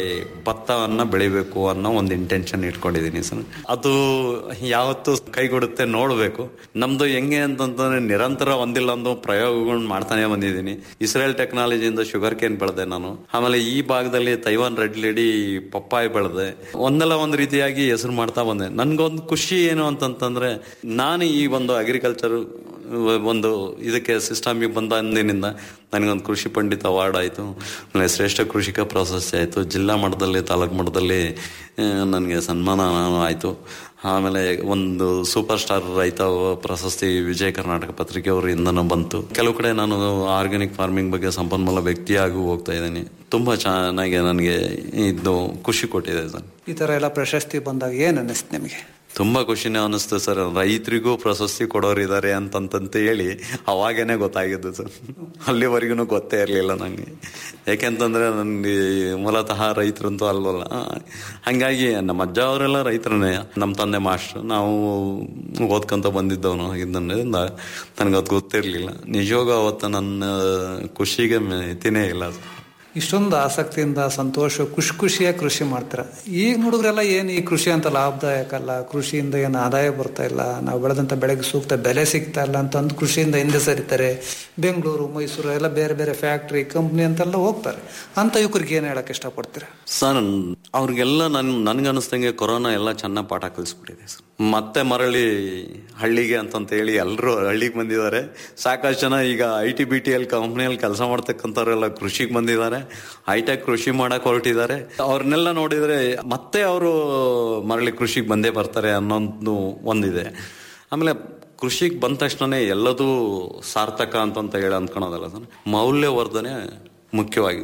ಭತ್ತವನ್ನ ಬೆಳಿಬೇಕು ಅನ್ನೋ ಒಂದು ಇಂಟೆನ್ಷನ್ ಇಟ್ಕೊಂಡಿದ್ದೀನಿ ಸರ್ ಅದು ಯಾವತ್ತು ಕೈಗೊಡುತ್ತೆ ನೋಡ್ಬೇಕು ನಮ್ದು ಹೆಂಗೆ ಅಂತಂತಂದ್ರೆ ನಿರಂತರ ಒಂದಿಲ್ಲ ಒಂದು ಪ್ರಯೋಗಗಳನ್ನ ಮಾಡ್ತಾನೆ ಬಂದಿದ್ದೀನಿ ಇಸ್ರೇಲ್ ಟೆಕ್ನಾಲಜಿಯಿಂದ ಶುಗರ್ ಕೇನ್ ಬೆಳೆದೆ ನಾನು ಆಮೇಲೆ ಈ ಭಾಗದಲ್ಲಿ ತೈವಾನ್ ರೆಡ್ ಲೇಡಿ ಪಪ್ಪಾಯಿ ಬೆಳೆದೆ ಒಂದಲ್ಲ ಒಂದು ರೀತಿಯಾಗಿ ಹೆಸರು ಮಾಡ್ತಾ ಬಂದೆ ನನ್ಗೊಂದು ಖುಷಿ ಏನು ಅಂತಂತಂದ್ರೆ ನಾನು ಈ ಒಂದು ಅಗ್ರಿಕಲ್ಚರ್ ಒಂದು ಇದಕ್ಕೆ ಸಿಸ್ಟಮಿಗೆ ಬಂದ ಅಂದಿನಿಂದ ನನಗೊಂದು ಕೃಷಿ ಪಂಡಿತ ಅವಾರ್ಡ್ ಆಯಿತು ಆಮೇಲೆ ಶ್ರೇಷ್ಠ ಕೃಷಿಕ ಪ್ರಶಸ್ತಿ ಆಯಿತು ಜಿಲ್ಲಾ ಮಟ್ಟದಲ್ಲಿ ತಾಲೂಕು ಮಟ್ಟದಲ್ಲಿ ನನಗೆ ಸನ್ಮಾನ ಆಯಿತು ಆಮೇಲೆ ಒಂದು ಸೂಪರ್ ಸ್ಟಾರ್ ರೈತ ಪ್ರಶಸ್ತಿ ವಿಜಯ ಕರ್ನಾಟಕ ಪತ್ರಿಕೆಯವರಿಂದನೂ ಬಂತು ಕೆಲವು ಕಡೆ ನಾನು ಆರ್ಗ್ಯಾನಿಕ್ ಫಾರ್ಮಿಂಗ್ ಬಗ್ಗೆ ಸಂಪನ್ಮೂಲ ವ್ಯಕ್ತಿಯಾಗೂ ಹೋಗ್ತಾ ಇದ್ದೀನಿ ತುಂಬಾ ಚೆನ್ನಾಗಿ ನನಗೆ ಇದು ಖುಷಿ ಕೊಟ್ಟಿದೆ ಸರ್ ಈ ತರ ಎಲ್ಲ ಪ್ರಶಸ್ತಿ ಬಂದಾಗ ಏನ್ ಅನ್ನಿಸ್ತು ನಿಮಗೆ ತುಂಬಾ ಖುಷಿನೇ ಅನಿಸ್ತು ಸರ್ ರೈತರಿಗೂ ಪ್ರಶಸ್ತಿ ಕೊಡೋರಿದ್ದಾರೆ ಅಂತಂತಂತ ಹೇಳಿ ಅವಾಗೇನೆ ಗೊತ್ತಾಗಿದ್ದು ಸರ್ ಅಲ್ಲಿವರೆಗೂ ಗೊತ್ತೇ ಇರಲಿಲ್ಲ ನನಗೆ ಯಾಕೆಂತಂದ್ರೆ ನನಗೆ ಮೂಲತಃ ರೈತರಂತೂ ಅಲ್ವಲ್ಲ ಹಂಗಾಗಿ ನಮ್ಮ ಅಜ್ಜ ಅವರೆಲ್ಲ ರೈತರನ್ನೇ ನಮ್ಮ ತಂದೆ ಮಾಸ್ಟರ್ ನಾವು ಓದ್ಕೊಂತ ಬಂದಿದ್ದವನು ಆಗಿದ್ದರಿಂದ ನನಗೆ ಅದು ಗೊತ್ತಿರಲಿಲ್ಲ ನಿಜವಾಗ ಅವತ್ತು ನನ್ನ ಖುಷಿಗೆ ಮಿತಿನೇ ಇಲ್ಲ ಸರ್ ಇಷ್ಟೊಂದು ಆಸಕ್ತಿಯಿಂದ ಸಂತೋಷ ಖುಷಿ ಖುಷಿಯಾಗಿ ಕೃಷಿ ಮಾಡ್ತೀರಾ ಈಗ ನೋಡಿದ್ರೆಲ್ಲ ಏನು ಈ ಕೃಷಿ ಅಂತ ಲಾಭದಾಯಕ ಅಲ್ಲ ಕೃಷಿಯಿಂದ ಏನು ಆದಾಯ ಬರ್ತಾ ಇಲ್ಲ ನಾವು ಬೆಳೆದಂತ ಬೆಳೆಗೆ ಸೂಕ್ತ ಬೆಲೆ ಸಿಗ್ತಾ ಇಲ್ಲ ಅಂತ ಅಂದು ಕೃಷಿಯಿಂದ ಹಿಂದೆ ಸರಿತಾರೆ ಬೆಂಗಳೂರು ಮೈಸೂರು ಎಲ್ಲ ಬೇರೆ ಬೇರೆ ಫ್ಯಾಕ್ಟ್ರಿ ಕಂಪ್ನಿ ಅಂತೆಲ್ಲ ಹೋಗ್ತಾರೆ ಅಂತ ಯುವಕರಿಗೆ ಏನು ಹೇಳಕ್ ಇಷ್ಟಪಡ್ತೀರಾ ಸರ್ ಅವ್ರಿಗೆಲ್ಲ ನನ್ ನನ್ಗನ್ಸ್ದಂಗೆ ಕೊರೋನಾ ಎಲ್ಲ ಚೆನ್ನಾಗಿ ಪಾಠ ಕಲಿಸ್ಬಿಟ್ಟಿದೆ ಸರ್ ಮತ್ತೆ ಮರಳಿ ಹಳ್ಳಿಗೆ ಅಂತಂತ ಹೇಳಿ ಎಲ್ಲರೂ ಹಳ್ಳಿಗೆ ಬಂದಿದ್ದಾರೆ ಸಾಕಷ್ಟು ಜನ ಈಗ I T B T L ಕಂಪ್ನಿಯಲ್ಲಿ ಕೆಲಸ ಮಾಡ್ತಕ್ಕಂಥವ್ರೆಲ್ಲ ಕೃಷಿಗೆ ಬಂದಿದ್ದಾರೆ ಹೈಟೆಕ್ ಕೃಷಿ ಮಾಡಕ್ ಹೊರಟಿದ್ದಾರೆ ಅವ್ರನ್ನೆಲ್ಲ ನೋಡಿದ್ರೆ ಮತ್ತೆ ಅವರು ಮರಳಿ ಕೃಷಿಗೆ ಬಂದೇ ಬರ್ತಾರೆ ಅನ್ನೋದು ಒಂದಿದೆ ಆಮೇಲೆ ಕೃಷಿಗೆ ಬಂದ ತಕ್ಷಣನೇ ಎಲ್ಲದೂ ಸಾರ್ಥಕ ಅಂತಂತ ಹೇಳಿ ಅಂದ್ಕೊಳೋದಲ್ಲ ಸರ್ ಮೌಲ್ಯವರ್ಧನೆ ಮುಖ್ಯವಾಗಿ ಸರ್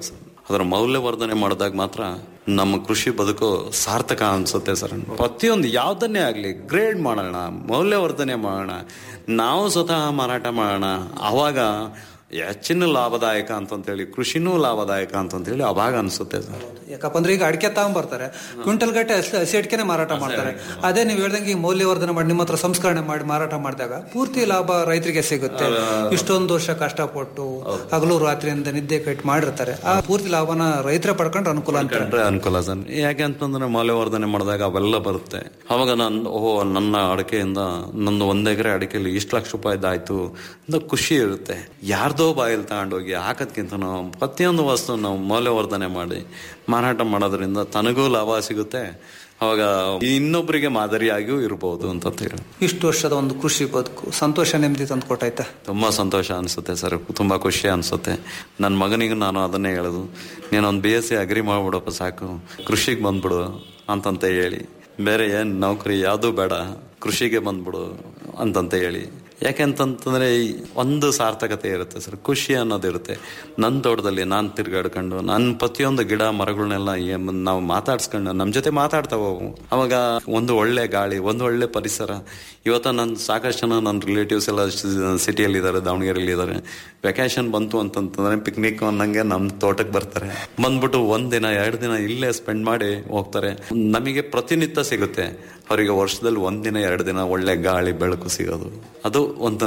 ಅದರ ಮೌಲ್ಯವರ್ಧನೆ ಮಾಡಿದಾಗ ಮಾತ್ರ ನಮ್ಮ ಕೃಷಿ ಬದುಕು ಸಾರ್ಥಕ ಅನ್ಸುತ್ತೆ ಸರ್ ಪ್ರತಿಯೊಂದು ಯಾವ್ದನ್ನೇ ಆಗಲಿ ಗ್ರೇಡ್ ಮಾಡೋಣ ಮೌಲ್ಯವರ್ಧನೆ ಮಾಡೋಣ ನಾವು ಸ್ವತಃ ಮಾರಾಟ ಮಾಡೋಣ ಆವಾಗ ಹೆಚ್ಚಿನ ಲಾಭದಾಯಕ ಅಂತಂತೇಳಿ ಕೃಷಿನೂ ಲಾಭದಾಯಕ ಅಂತಂತೇಳಿ ಅವಾಗ ಅನ್ಸುತ್ತೆ ಸರ್ ಯಾಕಪ್ಪ ಅಂದ್ರೆ ಈಗ ಅಡಿಕೆ ತಗೊಂಡ್ಬರ್ತಾರೆ ಕ್ವಿಂಟಲ್ ಗಟ್ಟೆ ಹಸಿ ಹಸಿ ಅಡಿಕೆನೆ ಮಾರಾಟ ಮಾಡ್ತಾರೆ ಅದೇ ನೀವು ಹೇಳ್ದಂಗೆ ಈ ಮೌಲ್ಯವರ್ಧನೆ ಮಾಡಿ ನಿಮ್ಮ ಹತ್ರ ಸಂಸ್ಕರಣೆ ಮಾಡಿ ಮಾರಾಟ ಮಾಡಿದಾಗ ಪೂರ್ತಿ ಲಾಭ ರೈತರಿಗೆ ಸಿಗುತ್ತೆ ಇಷ್ಟೊಂದು ವರ್ಷ ಕಷ್ಟಪಟ್ಟು ಹಗಲು ರಾತ್ರಿಯಿಂದ ನಿದ್ದೆ ಕಟ್ ಮಾಡಿರ್ತಾರೆ ಆ ಪೂರ್ತಿ ಲಾಭನ ರೈತರೇ ಪಡ್ಕೊಂಡ್ರೆ ಅನುಕೂಲ ಅಂತ ಕಂಡ್ರೆ ಅನುಕೂಲ ಸರ್ ಯಾಕೆ ಅಂತಂದ್ರೆ ಮೌಲ್ಯವರ್ಧನೆ ಮಾಡಿದಾಗ ಅವೆಲ್ಲ ಬರುತ್ತೆ ಅವಾಗ ನಾನು ಓಹೋ ನನ್ನ ಅಡಿಕೆಯಿಂದ ನಂದು ಒಂದ್ ಎಕರೆ ಅಡಿಕೆಯಲ್ಲಿ ಇಷ್ಟು ಲಕ್ಷ ರೂಪಾಯಿದಾಯ್ತು ಅಂತ ಖುಷಿ ಇರುತ್ತೆ ಯಾರ್ದೋ ಬಾಯಲ್ಲಿ ತಗೊಂಡೋಗಿ ಹಾಕೋದ್ಕಿಂತ ನಾವು ಪ್ರತಿಯೊಂದು ವಸ್ತು ನಾವು ಮೌಲ್ಯವರ್ಧನೆ ಮಾಡಿ ಮಾರಾಟ ಮಾಡೋದ್ರಿಂದ ತನಗೂ ಲಾಭ ಸಿಗುತ್ತೆ ಅವಾಗ ಇನ್ನೊಬ್ಬರಿಗೆ ಮಾದರಿಯಾಗಿಯೂ ಇರಬಹುದು ಅಂತ ಹೇಳಿ ಇಷ್ಟು ವರ್ಷದ ಒಂದು ಕೃಷಿ ಬದುಕು ಸಂತೋಷ ನೆಮ್ಮದಿ ತಂದು ಕೊಟ್ಟಾಯ್ತಾ ತುಂಬಾ ಸಂತೋಷ ಅನಿಸುತ್ತೆ ಸರ್ ತುಂಬಾ ಖುಷಿ ಅನಿಸುತ್ತೆ ನನ್ನ ಮಗನಿಗೂ ನಾನು ಅದನ್ನೇ ಹೇಳೋದು ನೀನೊಂದು ಬಿ ಎಸ್ ಸಿ ಅಗ್ರಿ ಮಾಡ್ಬಿಡಪ್ಪ ಸಾಕು ಕೃಷಿಗೆ ಬಂದ್ಬಿಡು ಅಂತಂತ ಹೇಳಿ ಬೇರೆ ಏನು ನೌಕರಿ ಯಾವುದೂ ಬೇಡ ಕೃಷಿಗೆ ಬಂದ್ಬಿಡು ಅಂತಂತ ಹೇಳಿ ಯಾಕೆಂತಂತಂದ್ರೆ ಈ ಒಂದು ಸಾರ್ಥಕತೆ ಇರುತ್ತೆ ಸರ್ ಖುಷಿ ಅನ್ನೋದಿರುತ್ತೆ ನನ್ನ ತೋಟದಲ್ಲಿ ನಾನು ತಿರ್ಗಾಡ್ಕೊಂಡು ನನ್ನ ಪ್ರತಿಯೊಂದು ಗಿಡ ಮರಗಳನ್ನೆಲ್ಲ ಏನ್- ನಾವು ಮಾತಾಡ್ಸ್ಕೊಂಡು ನಮ್ಮ ಜೊತೆ ಮಾತಾಡ್ತಾ ಹೋಗು ಅವಾಗ ಒಂದು ಒಳ್ಳೆ ಗಾಳಿ ಒಂದು ಒಳ್ಳೆ ಪರಿಸರ ಇವತ್ತ ನನ್ನ ಸಾಕಷ್ಟು ಜನ ನನ್ನ ರಿಲೇಟಿವ್ಸ್ ಎಲ್ಲ ಸಿಟಿಯಲ್ಲಿ ಇದ್ದಾರೆ ದಾವಣಗೆರೆಯಲ್ಲಿ ಇದ್ದಾರೆ ವೆಕೇಶನ್ ಬಂತು ಅಂತಂತಂದ್ರೆ ಪಿಕ್ನಿಕ್ ಅನ್ನಂಗೆ ನಮ್ಮ ತೋಟಕ್ಕೆ ಬರ್ತಾರೆ ಬಂದ್ಬಿಟ್ಟು ಒಂದ್ ದಿನ ಎರಡು ದಿನ ಇಲ್ಲೇ ಸ್ಪೆಂಡ್ ಮಾಡಿ ಹೋಗ್ತಾರೆ ನಮಗೆ ಪ್ರತಿನಿತ್ಯ ಸಿಗುತ್ತೆ ಅವರಿಗೆ ವರ್ಷದಲ್ಲಿ ಒಂದಿನ ಎರಡು ದಿನ ಒಳ್ಳೆ ಗಾಳಿ ಬೆಳಕು ಸಿಗೋದು ಅದು ಒಂದು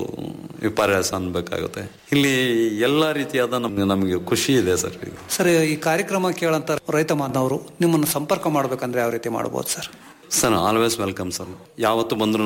ವಿಪರ್ಯಾಸ ಅನ್ಬೇಕಾಗುತ್ತೆ ಇಲ್ಲಿ ಎಲ್ಲಾ ರೀತಿಯಾದ ನಮ್ಗೆ ನಮಗೆ ಖುಷಿ ಇದೆ ಸರ್ ಈಗ ಸರ್ ಈ ಕಾರ್ಯಕ್ರಮ ಕೇಳಂತ ರೈತ ಮಾನವರು ನಿಮ್ಮನ್ನು ಸಂಪರ್ಕ ಮಾಡ್ಬೇಕಂದ್ರೆ ಯಾವ ರೀತಿ ಮಾಡ್ಬೋದು sir sir always welcome sir ಯಾವತ್ತು ಬಂದ್ರು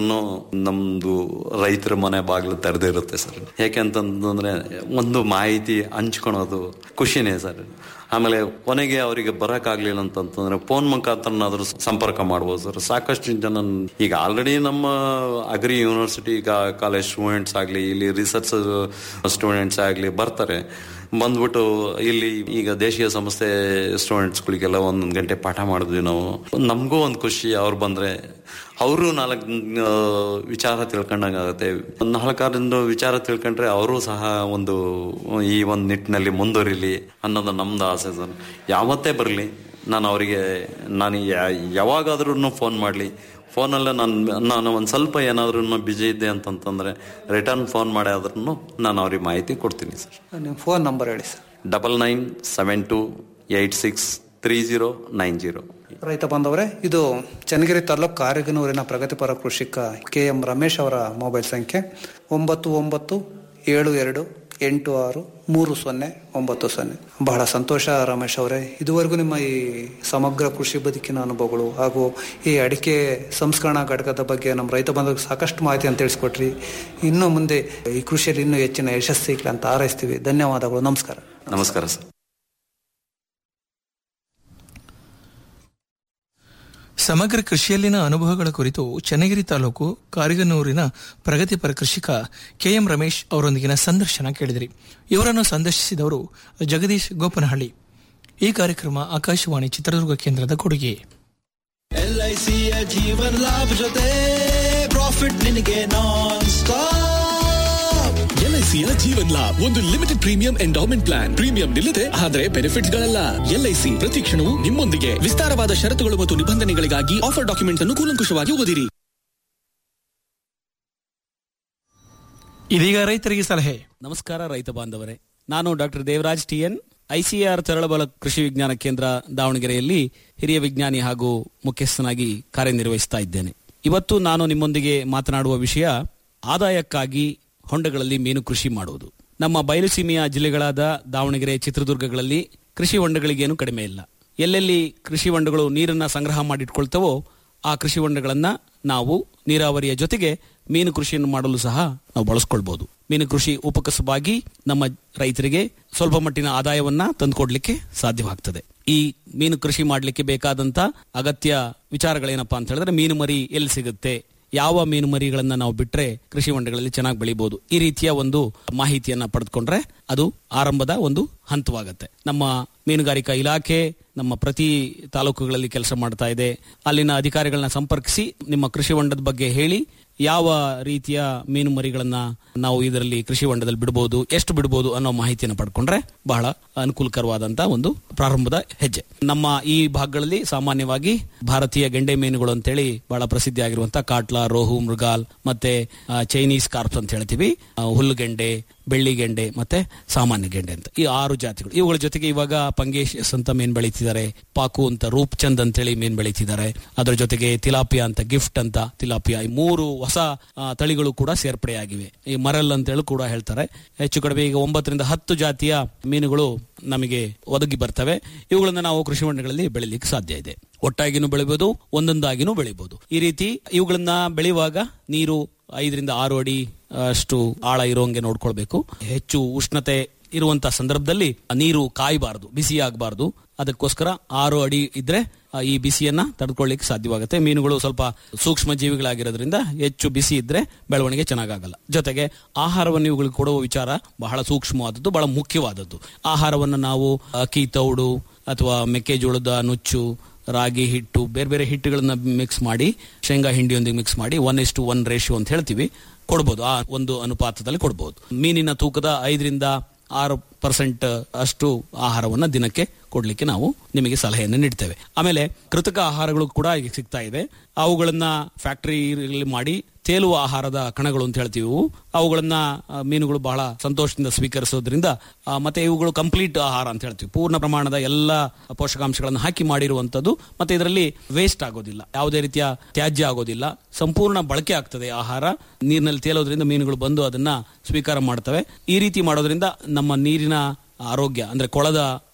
ನಮ್ದು ರೈತರ ಮನೆ ಬಾಗಿಲು ತೆರೆದಿರುತ್ತೆ ಸರ್ ಯಾಕೆ ಅಂತಂದ್ರೆ ಒಂದು ಮಾಹಿತಿ ಹಂಚ್ಕೊಳೋದು ಖುಷಿನೇ ಸರ್ ಆಮೇಲೆ ಕೊನೆಗೆ ಅವರಿಗೆ ಬರೋಕ್ಕಾಗ್ಲಿಲ್ಲ ಅಂತಂತಂದ್ರೆ ಫೋನ್ ಮುಖಾಂತರನಾದ್ರೂ ಸಂಪರ್ಕ ಮಾಡ್ಬೋದು ಸರ್ ಸಾಕಷ್ಟು ಜನ ಈಗ ಆಲ್ರೆಡಿ ನಮ್ಮ ಅಗ್ರಿ ಯೂನಿವರ್ಸಿಟಿ ಕಾಲೇಜ್ ಸ್ಟೂಡೆಂಟ್ಸ್ ಆಗಲಿ ಇಲ್ಲಿ ರಿಸರ್ಚ್ ಸ್ಟೂಡೆಂಟ್ಸ್ ಆಗಲಿ ಬರ್ತಾರೆ ಬಂದ್ಬಿಟ್ಟು ಇಲ್ಲಿ ಈಗ ದೇಶೀಯ ಸಂಸ್ಥೆ ಸ್ಟೂಡೆಂಟ್ಸ್ಗಳಿಗೆಲ್ಲ ಒಂದೊಂದು ಗಂಟೆ ಪಾಠ ಮಾಡಿದ್ವಿ ನಾವು ನಮಗೂ ಒಂದು ಖುಷಿ ಅವ್ರು ಬಂದ್ರೆ ಅವರು ನಾಲ್ಕು ಆ, ವಿಚಾರ ತಿಳ್ಕೊಂಡಂಗಾಗತ್ತೆ ಒಂದು ನಾಲ್ಕಾರಿಂದ ವಿಚಾರ ತಿಳ್ಕೊಂಡ್ರೆ ಅವರು ಸಹ ಒಂದು ಈ ಒಂದು ನಿಟ್ಟಿನಲ್ಲಿ ಮುಂದುವರಿಲಿ ಅನ್ನೋದು ನಮ್ದು ಆಸೆ ಸರ್ ಯಾವತ್ತೇ ಬರಲಿ ನಾನು ಅವರಿಗೆ ನಾನು ಯಾ- ಯಾವಾಗಾದ್ರೂ ಫೋನ್ ಮಾಡಲಿ ಫೋನಲ್ಲೇ ನಾನು ನಾನು ಒಂದು ಸ್ವಲ್ಪ ಏನಾದ್ರೂ ಬಿಜಿ ಇದ್ದೆ ಅಂತಂತಂದ್ರೆ ರಿಟರ್ನ್ ಫೋನ್ ಮಾಡಿ ಆದ್ರೂ ನಾನು ಅವ್ರಿಗೆ ಮಾಹಿತಿ ಕೊಡ್ತೀನಿ ಸರ್ ನಿಮ್ಮ ಫೋನ್ ನಂಬರ್ ಹೇಳಿ sir double nine seven two eight six three zero nine zero ರೈತ ಬಾಂಧವರೇ ಇದು ಚನ್ನಗಿರಿ ತಾಲೂಕು ಕಾರಿಗನೂರಿನ ಪ್ರಗತಿಪರ ಕೃಷಿಕ ಕೆ ಎಂ ರಮೇಶ್ ಅವರ ಮೊಬೈಲ್ ಸಂಖ್ಯೆ ಒಂಬತ್ತು ಒಂಬತ್ತು ಏಳು ಎರಡು ಎಂಟು ಆರು ಮೂರು ಸೊನ್ನೆ ಒಂಬತ್ತು ಸೊನ್ನೆ ಬಹಳ ಸಂತೋಷ ರಮೇಶ್ ಅವರೇ ಇದುವರೆಗೂ ನಿಮ್ಮ ಈ ಸಮಗ್ರ ಕೃಷಿ ಬದುಕಿನ ಅನುಭವಗಳು ಹಾಗೂ ಈ ಅಡಿಕೆ ಸಂಸ್ಕರಣಾ ಘಟಕದ ಬಗ್ಗೆ ನಮ್ಮ ರೈತ ಬಂಧುಗಳಿಗೆ ಸಾಕಷ್ಟು ಮಾಹಿತಿಯನ್ನು ತಿಳಿಸ್ಕೊಟ್ರಿ ಇನ್ನು ಮುಂದೆ ಈ ಕೃಷಿಯಲ್ಲಿ ಇನ್ನೂ ಹೆಚ್ಚಿನ ಯಶಸ್ಸು ಸಿಗ್ಲಿ ಅಂತ ಹಾರೈಸ್ತೀವಿ ಧನ್ಯವಾದಗಳು ನಮಸ್ಕಾರ ನಮಸ್ಕಾರ ಸರ್ ಸಮಗ್ರ ಕೃಷಿಯಲ್ಲಿನ ಅನುಭವಗಳ ಕುರಿತು ಚನ್ನಗಿರಿ ತಾಲೂಕು ಕಾರಿಗನೂರಿನ ಪ್ರಗತಿಪರ ಕೃಷಿಕ ಕೆಎಂ ರಮೇಶ್ ಅವರೊಂದಿಗಿನ ಸಂದರ್ಶನ ಕೇಳಿದಿರಿ ಇವರನ್ನು ಸಂದರ್ಶಿಸಿದವರು ಜಗದೀಶ್ ಗೋಪನಹಳ್ಳಿ ಈ ಕಾರ್ಯಕ್ರಮ ಆಕಾಶವಾಣಿ ಚಿತ್ರದುರ್ಗ ಕೇಂದ್ರದ ಕೊಡುಗೆ ಎಲ್ಐಸಿಯ ಜೀವನ್ ಲಾಭ ಜೊತೆ ಪ್ರಾಫಿಟ್ ನಿನಗೆ ನಾನ್ ಸ್ಟಾಪ್ ಎಲ್ಐಸಿಯ ಜೀವನ್ ಲಾಭ್ ಒಂದು limited premium endowment plan premium ನಿಲ್ಲದೆ ಆದರೆ ಬೆನಿಫಿಟ್ಸ್ ಗಳಲ್ಲ ಎಲ್ಐಸಿ ಪ್ರತಿ ಕ್ಷಣವೂ ನಿಮ್ಮೊಂದಿಗೆ ವಿಸ್ತಾರವಾದ ಷರತ್ತುಗಳು ಮತ್ತು ನಿಬಂಧನೆಗಳಿಗಾಗಿ ಆಫರ್ ಡಾಕ್ಯುಮೆಂಟ್ಸ್ ಅನ್ನು ಕೂಲಂಕುಷವಾಗಿ ಓದಿರಿ ಇದೀಗ ರೈತರಿಗೆ ಸಲಹೆ ನಮಸ್ಕಾರ ರೈತ ಬಾಂಧವರೇ ನಾನು doctor Devaraj T N ICR Taralabalu Krishi Vigyan ಕೇಂದ್ರ ದಾವಣಗೆರೆಯಲ್ಲಿ ಹಿರಿಯ ವಿಜ್ಞಾನಿ ಹಾಗೂ ಮುಖ್ಯಸ್ಥನಾಗಿ ಕಾರ್ಯನಿರ್ವಹಿಸ್ತಾ ಇದ್ದೇನೆ ಇವತ್ತು ನಾನು ನಿಮ್ಮೊಂದಿಗೆ ಮಾತನಾಡುವ ವಿಷಯ ಆದಾಯಕ್ಕಾಗಿ ಹೊಂಡಗಳಲ್ಲಿ ಮೀನು ಕೃಷಿ ಮಾಡುವುದು ನಮ್ಮ ಬಯಲುಸೀಮೆಯ ಜಿಲ್ಲೆಗಳಾದ ದಾವಣಗೆರೆ ಚಿತ್ರದುರ್ಗಗಳಲ್ಲಿ ಕೃಷಿ ಹೊಂಡಗಳಿಗೇನು ಕಡಿಮೆ ಇಲ್ಲ ಎಲ್ಲೆಲ್ಲಿ ಕೃಷಿ ಹೊಂಡಗಳು ನೀರನ್ನ ಸಂಗ್ರಹ ಮಾಡಿಟ್ಕೊಳ್ತವೋ ಆ ಕೃಷಿ ಹೊಂಡಗಳನ್ನ ನಾವು ನೀರಾವರಿಯ ಜೊತೆಗೆ ಮೀನು ಕೃಷಿಯನ್ನು ಮಾಡಲು ಸಹ ನಾವು ಬಳಸ್ಕೊಳ್ಬಹುದು ಮೀನು ಕೃಷಿ ಉಪಕಸಬಾಗಿ ನಮ್ಮ ರೈತರಿಗೆ ಸ್ವಲ್ಪ ಮಟ್ಟಿನ ಆದಾಯವನ್ನ ತಂದುಕೊಡ್ಲಿಕ್ಕೆ ಸಾಧ್ಯವಾಗ್ತದೆ ಈ ಮೀನು ಕೃಷಿ ಮಾಡಲಿಕ್ಕೆ ಬೇಕಾದಂತ ಅಗತ್ಯ ವಿಚಾರಗಳೇನಪ್ಪಾ ಅಂತ ಹೇಳಿದ್ರೆ ಮೀನು ಮರಿ ಎಲ್ಲಿ ಸಿಗುತ್ತೆ ಯಾವ ಮೀನು ಮರಿಗಳನ್ನ ನಾವು ಬಿಟ್ರೆ ಕೃಷಿ ಹೊಂಡಗಳಲ್ಲಿ ಚೆನ್ನಾಗಿ ಬೆಳಿಬಹುದು ಈ ರೀತಿಯ ಒಂದು ಮಾಹಿತಿಯನ್ನ ಪಡೆದುಕೊಂಡ್ರೆ ಅದು ಆರಂಭದ ಒಂದು ಹಂತವಾಗತ್ತೆ ನಮ್ಮ ಮೀನುಗಾರಿಕಾ ಇಲಾಖೆ ನಮ್ಮ ಪ್ರತಿ ತಾಲೂಕುಗಳಲ್ಲಿ ಕೆಲಸ ಮಾಡ್ತಾ ಇದೆ ಅಲ್ಲಿನ ಅಧಿಕಾರಿಗಳನ್ನ ಸಂಪರ್ಕಿಸಿ ನಿಮ್ಮ ಕೃಷಿ ಹೊಂಡದ ಬಗ್ಗೆ ಹೇಳಿ ಯಾವ ರೀತಿಯ ಮೀನು ಮರಿಗಳನ್ನ ನಾವು ಇದರಲ್ಲಿ ಕೃಷಿ ಹೊಂಡದಲ್ಲಿ ಬಿಡಬಹುದು ಎಷ್ಟು ಬಿಡಬಹುದು ಅನ್ನೋ ಮಾಹಿತಿಯನ್ನು ಪಡ್ಕೊಂಡ್ರೆ ಬಹಳ ಅನುಕೂಲಕರವಾದಂತ ಒಂದು ಪ್ರಾರಂಭದ ಹೆಜ್ಜೆ ನಮ್ಮ ಈ ಭಾಗಗಳಲ್ಲಿ ಸಾಮಾನ್ಯವಾಗಿ ಭಾರತೀಯ ಗೆಂಡೆ ಮೀನುಗಳು ಅಂತೇಳಿ ಬಹಳ ಪ್ರಸಿದ್ಧಿ ಆಗಿರುವಂತಹ ಕಾಟ್ಲಾ ರೋಹು ಮೃಗಾಲ್ ಮತ್ತೆ ಆ, ಚೈನೀಸ್ ಕಾರ್ಪ್ಸ್ ಅಂತ ಹೇಳ್ತೀವಿ ಆ, ಹುಲ್ಲುಗೆಂಡೆ ಬೆಳ್ಳಿ ಗೆಂಡೆ ಮತ್ತೆ ಸಾಮಾನ್ಯ ಗೆಂಡೆ ಅಂತ ಈ ಆರು ಜಾತಿಗಳು ಇವುಗಳ ಜೊತೆಗೆ ಇವಾಗ ಪಂಗೇಶ್ ಅಂತ ಮೀನ್ ಬೆಳೀತಿದ್ದಾರೆ ಪಾಕು ಅಂತ ರೂಪ್ ಚಂದ್ ಅಂತೇಳಿ ಮೀನ್ ಬೆಳೀತಿದ್ದಾರೆ ಅದರ ಜೊತೆಗೆ ತಿಲಾಪಿಯಾ ಅಂತ ಗಿಫ್ಟ್ ಅಂತ ತಿಲಾಪಿಯಾ ಈ ಮೂರು ಹೊಸ ಆ, ತಳಿಗಳು ಕೂಡ ಸೇರ್ಪಡೆಯಾಗಿವೆ ಈ ಮರಲ್ ಅಂತೇಳಿ ಕೂಡ ಹೇಳ್ತಾರೆ ಹೆಚ್ಚು ಕಡಿಮೆ ಈಗ ಒಂಬತ್ತರಿಂದ ಹತ್ತು ಜಾತಿಯ ಮೀನುಗಳು ನಮಗೆ ಒದಗಿ ಬರ್ತವೆ ಇವುಗಳನ್ನ ನಾವು ಕೃಷಿ ಹೊಂಡಗಳಲ್ಲಿ ಬೆಳಿಲಿಕ್ಕೆ ಸಾಧ್ಯ ಇದೆ ಒಟ್ಟಾಗಿನೂ ಬೆಳಿಬಹುದು ಒಂದೊಂದಾಗಿನೂ ಬೆಳಿಬಹುದು ಈ ರೀತಿ ಇವುಗಳನ್ನ ಬೆಳೆಯುವಾಗ ನೀರು ಐದರಿಂದ ಆರು ಅಡಿ ಅಷ್ಟು ಆಳ ಇರೋಂಗೆ ನೋಡ್ಕೊಳ್ಬೇಕು ಹೆಚ್ಚು ಉಷ್ಣತೆ ಇರುವಂತಹ ಸಂದರ್ಭದಲ್ಲಿ ನೀರು ಕಾಯಬಾರದು ಬಿಸಿ ಆಗಬಾರದು ಅದಕ್ಕೋಸ್ಕರ ಆರು ಅಡಿ ಇದ್ರೆ ಆ, ಈ ಬಿಸಿಯನ್ನ ತಡ್ಕೊಳ್ಳಿಕ್ಕೆ ಸಾಧ್ಯವಾಗುತ್ತೆ ಮೀನುಗಳು ಸ್ವಲ್ಪ ಸೂಕ್ಷ್ಮ ಜೀವಿಗಳಾಗಿರೋದ್ರಿಂದ ಹೆಚ್ಚು ಬಿಸಿ ಇದ್ರೆ ಬೆಳವಣಿಗೆ ಚೆನ್ನಾಗಾಗಲ್ಲ ಜೊತೆಗೆ ಆಹಾರವನ್ನು ಇವುಗಳಿಗೆ ಕೊಡುವ ವಿಚಾರ ಬಹಳ ಸೂಕ್ಷ್ಮವಾದದ್ದು ಬಹಳ ಮುಖ್ಯವಾದದ್ದು ಆಹಾರವನ್ನು ನಾವು ಅಕ್ಕಿ ತೌಡು ಅಥವಾ ಮೆಕ್ಕೆಜೋಳದ ನುಚ್ಚು ರಾಗಿ ಹಿಟ್ಟು ಬೇರೆ ಬೇರೆ ಹಿಟ್ಟುಗಳನ್ನ ಮಿಕ್ಸ್ ಮಾಡಿ ಶೇಂಗಾ ಹಿಂಡಿಯೊಂದಿಗೆ ಮಿಕ್ಸ್ ಮಾಡಿ one is two one ratio ಅಂತ ಹೇಳ್ತೀವಿ ಕೊಡ್ಬೋದು ಆ ಒಂದು ಅನುಪಾತದಲ್ಲಿ ಕೊಡ್ಬೋದು ಮೀನಿನ ತೂಕದ ಐದರಿಂದ ಆರು ಪರ್ಸೆಂಟ್ ಅಷ್ಟು ಆಹಾರವನ್ನ ದಿನಕ್ಕೆ ಕೊಡ್ಲಿಕ್ಕೆ ನಾವು ನಿಮಗೆ ಸಲಹೆಯನ್ನು ನೀಡ್ತೇವೆ ಆಮೇಲೆ ಕೃತಕ ಆಹಾರಗಳು ಕೂಡ ಈಗ ಸಿಗ್ತಾ ಇದೆ ಅವುಗಳನ್ನ ಫ್ಯಾಕ್ಟರಿ ಮಾಡಿ ತೇಲುವ ಆಹಾರದ ಕಣಗಳು ಅಂತ ಹೇಳ್ತೀವಿ ಇವು. ಅವುಗಳನ್ನ ಆ, ಮೀನುಗಳು ಬಹಳ ಸಂತೋಷದಿಂದ ಸ್ವೀಕರಿಸೋದ್ರಿಂದ ಆ, ಮತ್ತೆ ಇವುಗಳು ಕಂಪ್ಲೀಟ್ ಆಹಾರ ಅಂತ ಹೇಳ್ತೀವಿ ಪೂರ್ಣ ಪ್ರಮಾಣದ ಎಲ್ಲ ಪೋಷಕಾಂಶಗಳನ್ನು ಹಾಕಿ ಮಾಡಿರುವಂತದ್ದು ಮತ್ತೆ ಇದರಲ್ಲಿ ವೇಸ್ಟ್ ಆಗೋದಿಲ್ಲ ಯಾವುದೇ ರೀತಿಯ ತ್ಯಾಜ್ಯ ಆಗೋದಿಲ್ಲ ಸಂಪೂರ್ಣ ಬಳಕೆ ಆಗ್ತದೆ ಆಹಾರ ನೀರಿನಲ್ಲಿ ತೇಲೋದ್ರಿಂದ ಮೀನುಗಳು ಬಂದು ಅದನ್ನ ಸ್ವೀಕಾರ ಮಾಡ್ತವೆ ಈ ರೀತಿ ಮಾಡೋದ್ರಿಂದ ನಮ್ಮ ನೀರಿನ ಆರೋಗ್ಯ ಅಂದ್ರೆ ಕೊಳದ